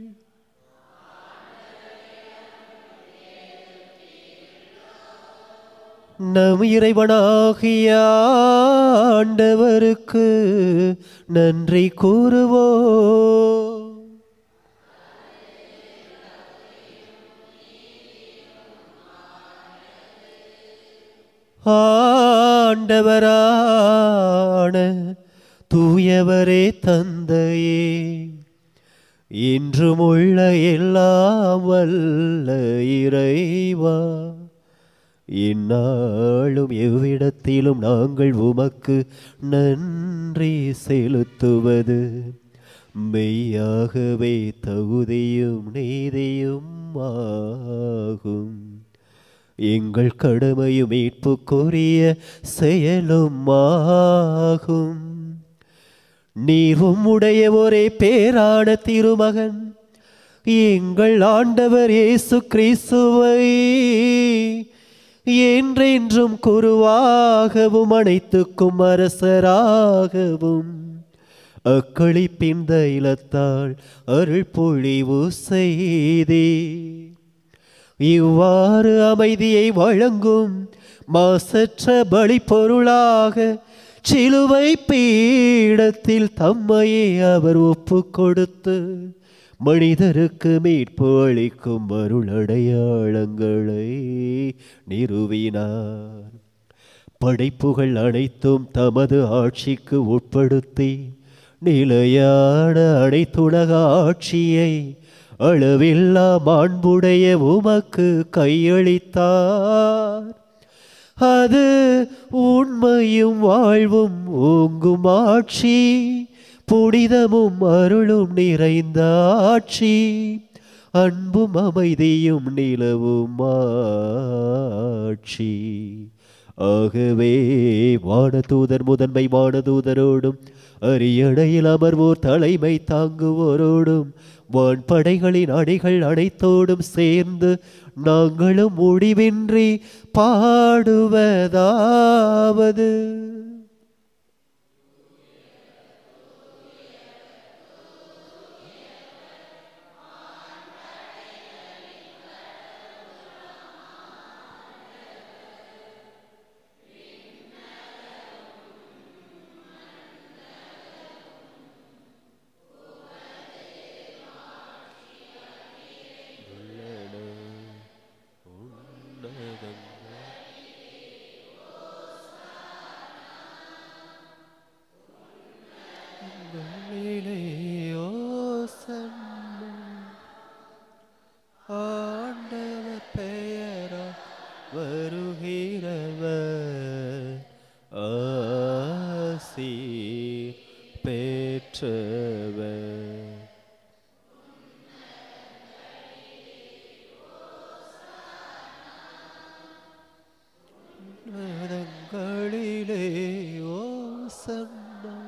நம் இறைவனாகிய ஆண்டவருக்கு நன்றி கூறுவோம் ஆண்டவரான தூயவரே தந்தையே இன்றும் உள்ள எல்லாம் வல்ல இறைவா இந்நாளும் எவ்விடத்திலும் நாங்கள் உமக்கு நன்றி செலுத்துவது மெய்யாகவே தகுதியும் நீதியும் ஆகும் எங்கள் கடமையும் மீட்புக்குரிய செயலும் ஆகும் நீர் உம்முடைய ஒரே பேரான திருமகன் எங்கள் ஆண்டவர் இயேசு கிறிஸ்துவை என்றென்றும் குருவாகவும் அனைத்துக்கும் அரசராகவும் அக்களிப்பின் தைலத்தால் அருள் பொழிவு செய்தே இவ்வாறு அமைதியை வழங்கும் மாசற்ற பலி பொருளாக சிலுவை பீடத்தில் தம்மையே அவர் ஒப்பு கொடுத்து மனிதருக்கு மீட்பு அளிக்கும் அருள் அடையாளங்களை நிறுவினார் படைப்புகள் அனைத்தும் தமது ஆட்சிக்கு உட்படுத்தி நிலையான அனைத்துலக ஆட்சியை அளவில்லா மாண்புடைய உமக்கு கையளித்தார் அது உண்மையும் வாழ்வும் ஓங்கும் ஆட்சி புனிதமும் அருளும் நிறைந்த ஆட்சி அன்பும் அமைதியும் நிலவும் ஆட்சி ஆகவே வானதூதர் முதன்மை வானதூதரோடும் அரியணையில் அமர்வோர் தலைமை தாங்குவோரோடும் வான்படைகளின் அணிகள் அனைத்தோடும் சேர்ந்து நாங்களும் முடிவின்றி பாடுவதாவது ஆண்டவர் பெயரா வருகிறவர் ஆசி பெற்றவர் நதங்களிலே ஓசன்னா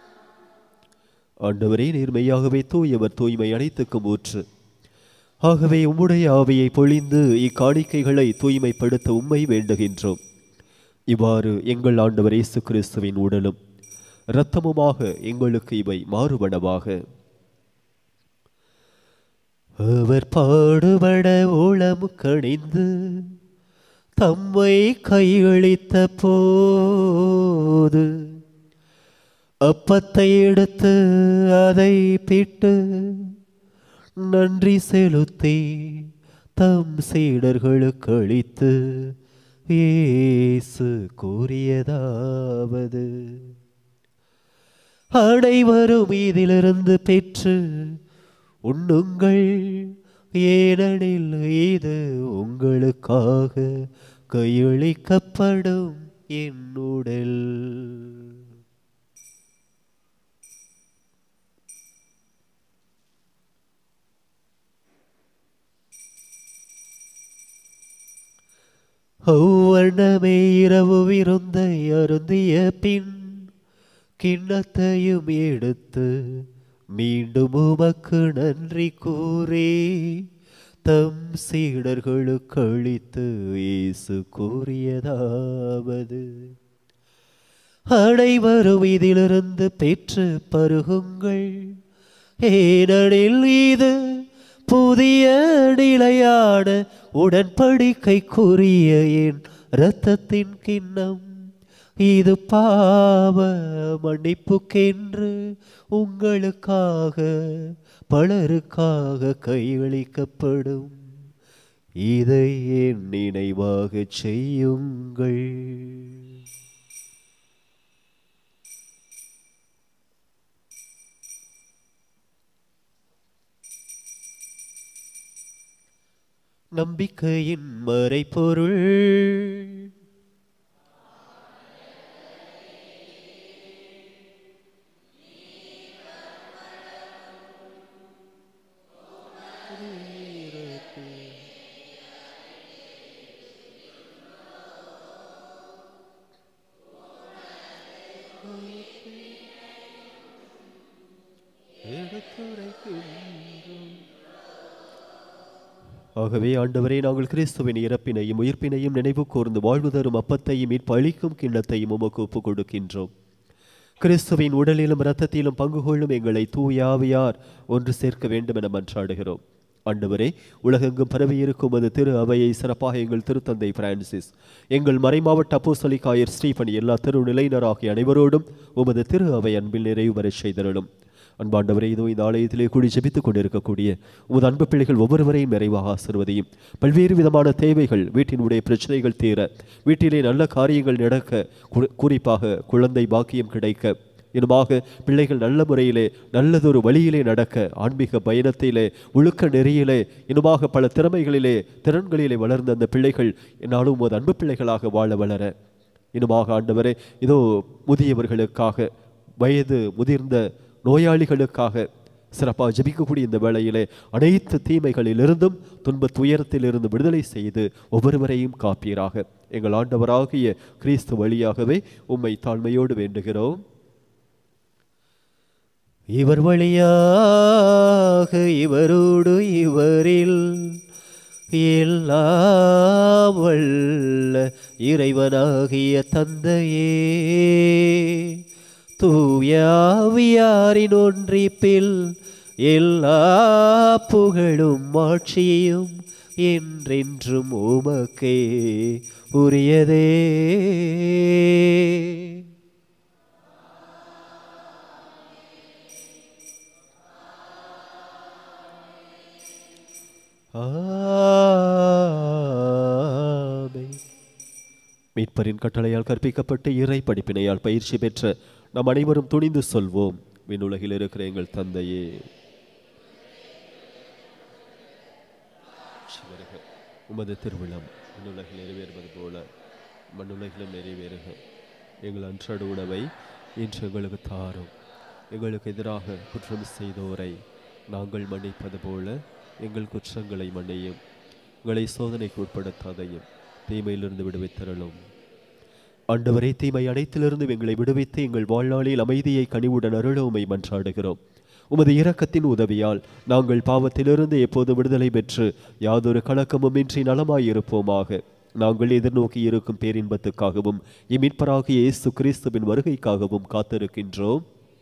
ஆண்டவரே நேர்மையாகவே தூயவர் தூய்மை அனைத்துக்கும் ஊற்று ஆகவே உம்முடைய ஆவியை பொழிந்து இக்காணிக்கைகளை தூய்மைப்படுத்த உம்மை வேண்டுகின்றோம் இவ்வாறு எங்கள் ஆண்டவர் இயேசு கிறிஸ்துவின் உடலும் இரத்தமுமாக எங்களுக்கு இவை மாறுபடவாக அவர் பாடுபட உளம் கணிந்து தம்மை கையளித்த போது அப்பத்தை எடுத்து அதை பிட்டு நன்றி செலுத்தி தம் சீடர்களுக்கு அளித்து இயேசு கூறியதாவது அனைவரும் இதிலிருந்து பெற்று உண்ணுங்கள் ஏனெனில் இது உங்களுக்காக கையளிக்கப்படும் என் உடல் ஒவ்வொன்னமே இரவு விருந்தை அருந்திய பின் கிண்ணத்தையும் எடுத்து மீண்டும் உமக்கு நன்றி கூறி தம் சீடர்களுக்கு அளித்து இயேசு கூறியதாவது அனைவரும் இதிலிருந்து பெற்று பருகுங்கள் ஏனெனில் இது புதிய நிலையான உடன்படிக்கைக்குரிய என் இரத்தத்தின் கிண்ணம் இது பாவ மன்னிப்புக்கென்று உங்களுக்காக பலருக்காக கையளிக்கப்படும் இதை என் நினைவாகச் செய்யுங்கள் நம்பிக்கையின் மறைபொருள் ஆகவே ஆண்டவரே நாங்கள் கிறிஸ்துவின் இறப்பினையும் உயிர்ப்பினையும் நினைவு கூர்ந்து வாழ்வு தரும் அப்பத்தையும் மீட்பு அளிக்கும் கிண்ணத்தையும் உமக்கு ஒப்புக் கொடுக்கின்றோம் கிறிஸ்துவின் உடலிலும் இரத்தத்திலும் பங்கு கொள்ளும் எங்களை தூயாவியார் ஒன்று சேர்க்க வேண்டும் என மன்றாடுகிறோம் ஆண்டவரே உலகெங்கும் பரவியிருக்கும் அது திரு அவையை சிறப்பாக எங்கள் திருத்தந்தை பிரான்சிஸ் எங்கள் மறைமாவட்ட அப்போஸ்தலிகாயர் ஸ்டீபன் எல்லா திருநிலையினராகிய அனைவரோடும் உமது திரு அவை அன்பில் நிறைவு வரச் செய்தருளும் அன்பாண்டவரே இதோ இந்த ஆலயத்திலே கூடி ஜெபித்துக் கொண்டிருக்கக்கூடிய உமது அன்பு பிள்ளைகள் ஒவ்வொருவரையும் நிறைவாக ஆசிர்வதையும் பல்வேறு விதமான தேவைகள் வீட்டினுடைய பிரச்சனைகள் தீர வீட்டிலே நல்ல காரியங்கள் நடக்க குறி- குறிப்பாக குழந்தை பாக்கியம் கிடைக்க இனுமாக பிள்ளைகள் நல்ல முறையிலே நல்லதொரு வழியிலே நடக்க ஆன்மீக பயணத்திலே ஒழுக்க நெறியிலே இனுமாக பல திறமைகளிலே திறன்களிலே வளர்ந்த அந்த பிள்ளைகள் என்னாலும் உமது அன்பு பிள்ளைகளாக வாழ வளர இனுமாக ஆண்டவரே இதோ முதியவர்களுக்காக வயது முதிர்ந்த நோயாளிகளுக்காக சிறப்பாக ஜெபிக்கக்கூடிய இந்த வேளையிலே அனைத்து தீமைகளிலிருந்தும் துன்ப துயரத்திலிருந்து விடுதலை செய்து ஒவ்வொருவரையும் காப்பீராக எங்கள் ஆண்டவராகிய கிறிஸ்து வழியாகவே உம்மை தாழ்மையோடு வேண்டுகிறோம் இவர் வழியாக இவரோடு இவரில் எல்லாம் வல்ல இறைவனாகிய தந்தையே தூயாவியாரின் ஒன்றிப்பில் எல்லா புகழும் ஆட்சியும் என்றென்றும் உமக்கே உரியதே ஆமென். மீட்பரின் கட்டளையால் கற்பிக்கப்பட்டு இறை படிப்பினையால் பயிற்சி பெற்ற நாம் அனைவரும் துணிந்து சொல்வோம் விண்ணுலகில் இருக்கிற எங்கள் தந்தையே வருக. உமது திருவிழம் விண்ணுலகில் நிறைவேறுவது போல மண்ணுலகிலும் நிறைவேறுக எங்கள் அன்றாட உணவை இன்று எங்களுக்கு தாரும் எங்களுக்கு எதிராக குற்றம் செய்தோரை நாங்கள் மன்னிப்பது போல எங்கள் குற்றங்களை மன்னியும் உங்களை சோதனைக்கு உட்படுத்தாதையும் தீமையிலிருந்து விடுவித்தரலும் ஆண்டவரே தீமை அனைத்திலிருந்து எங்களை விடுவித்து எங்கள் வாழ்நாளில் அமைதியை கனிவுடன் அருள உமை மன்றாடுகிறோம் உமது இரக்கத்தின் உதவியால் நாங்கள் பாவத்திலிருந்து எப்போது விடுதலை பெற்று யாதொரு கலக்கமுமின்றி நலமாயிருப்போமாக நாங்கள் எதிர்நோக்கி இருக்கும் பேரின்பத்துக்காகவும் இம்மீட்பராகிய இயேசு கிறிஸ்துவின் வருகைக்காகவும் காத்திருக்கின்றோம்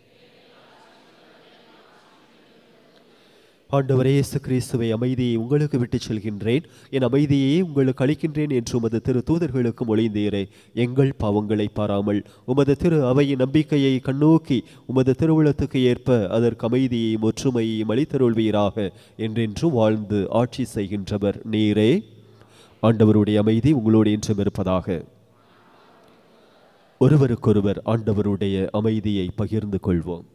ஆண்டவரே இயேசு கிறிஸ்துவை அமைதியை உங்களுக்கு விட்டுச் செல்கின்றேன் என் அமைதியையே உங்களுக்கு அளிக்கின்றேன் என்று உமது திரு தூதர்களுக்கு மொழிந்தீரே எங்கள் பாவங்களை பாராமல் உமது திரு அவையின் நம்பிக்கையை கண்ணோக்கி உமது திருவுளத்துக்கு ஏற்ப அதற்கு அமைதியையும் ஒற்றுமையையும் அளித்தருள்வீராக என்றென்றும் வாழ்ந்து ஆட்சி செய்கின்றவர் நீரே ஆண்டவருடைய அமைதி உங்களோடு என்றும் இருப்பதாக ஒருவருக்கொருவர் ஆண்டவருடைய அமைதியை பகிர்ந்து கொள்வோம்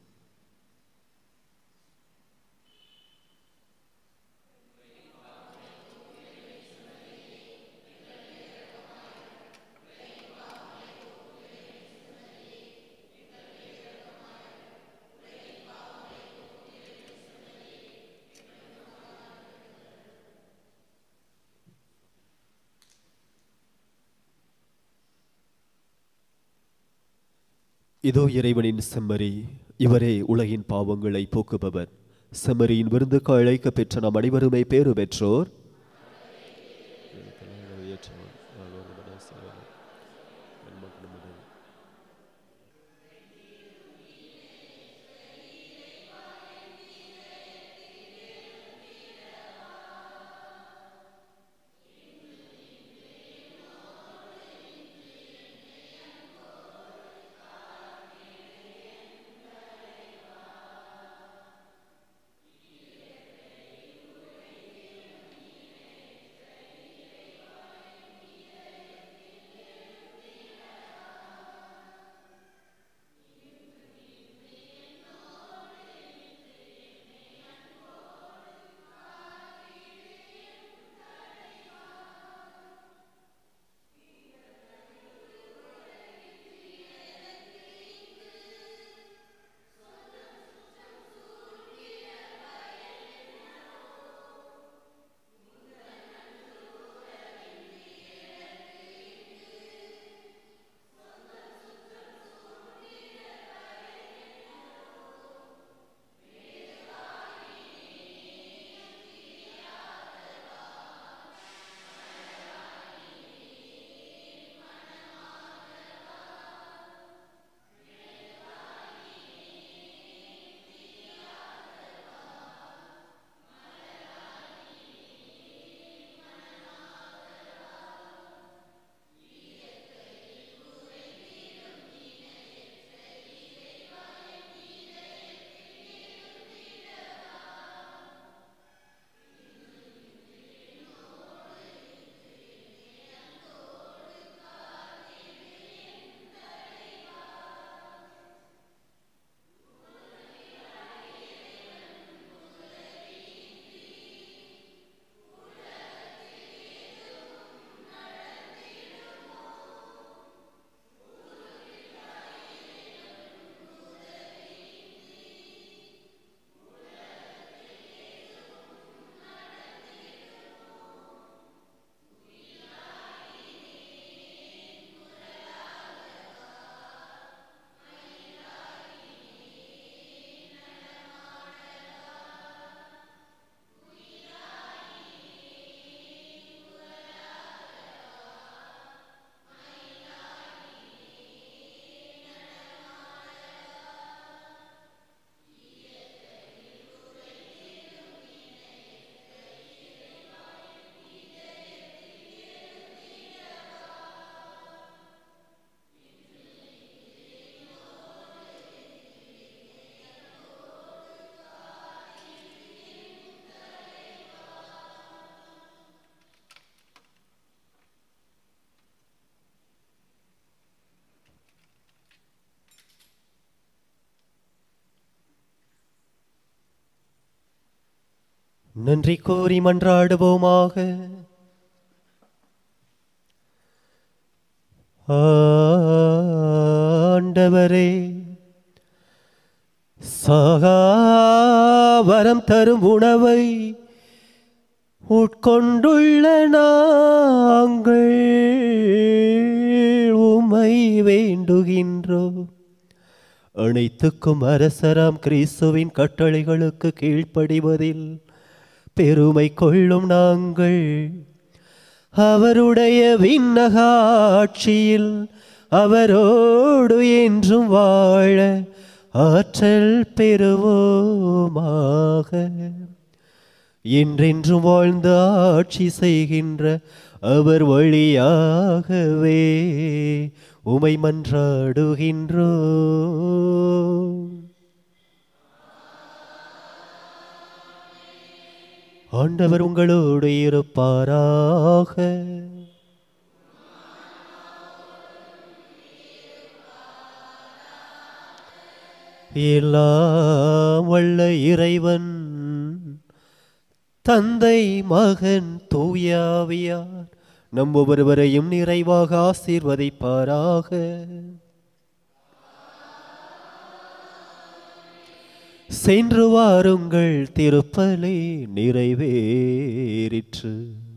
இதோ இறைவனின் செம்மறி இவரே உலகின் பாவங்களை போக்குபவர் செம்மறியின் விருந்துக்கு அழைக்க பெற்ற நாம் அனைவருமே பேறு பெற்றோர் நன்றி கூறி மன்றாடுவோமாக ஆண்டவரே சாகாவரம் தரும் உணவை உட்கொண்டுள்ள நாங்கள் உமை வேண்டுகின்றோம் அனைத்துக்கும் அரசராம் கிறிஸ்துவின் கட்டளைகளுக்கு கீழ்ப்படிவதில் பெருமை கொள்ளும் நாங்கள் அவருடைய விண்ணகாட்சியில் அவரோடு என்றும் வாழ ஆற்றல் பெறுவோமாக என்றென்றும் வாழ்ந்து ஆட்சி செய்கின்ற அவர் வழியாகவே உமை மன்றாடுகின்றோம் ஆண்டவர் உங்களோடு இருப்பாராக எல்லாம் வல்ல இறைவன் தந்தை மகன் தூயாவியார் நம் ஒவ்வொருவரையும் நிறைவாக ஆசீர்வதிப்பாராக சென்று வாருங்கள் திருப்பலி நிறைவேறிற்று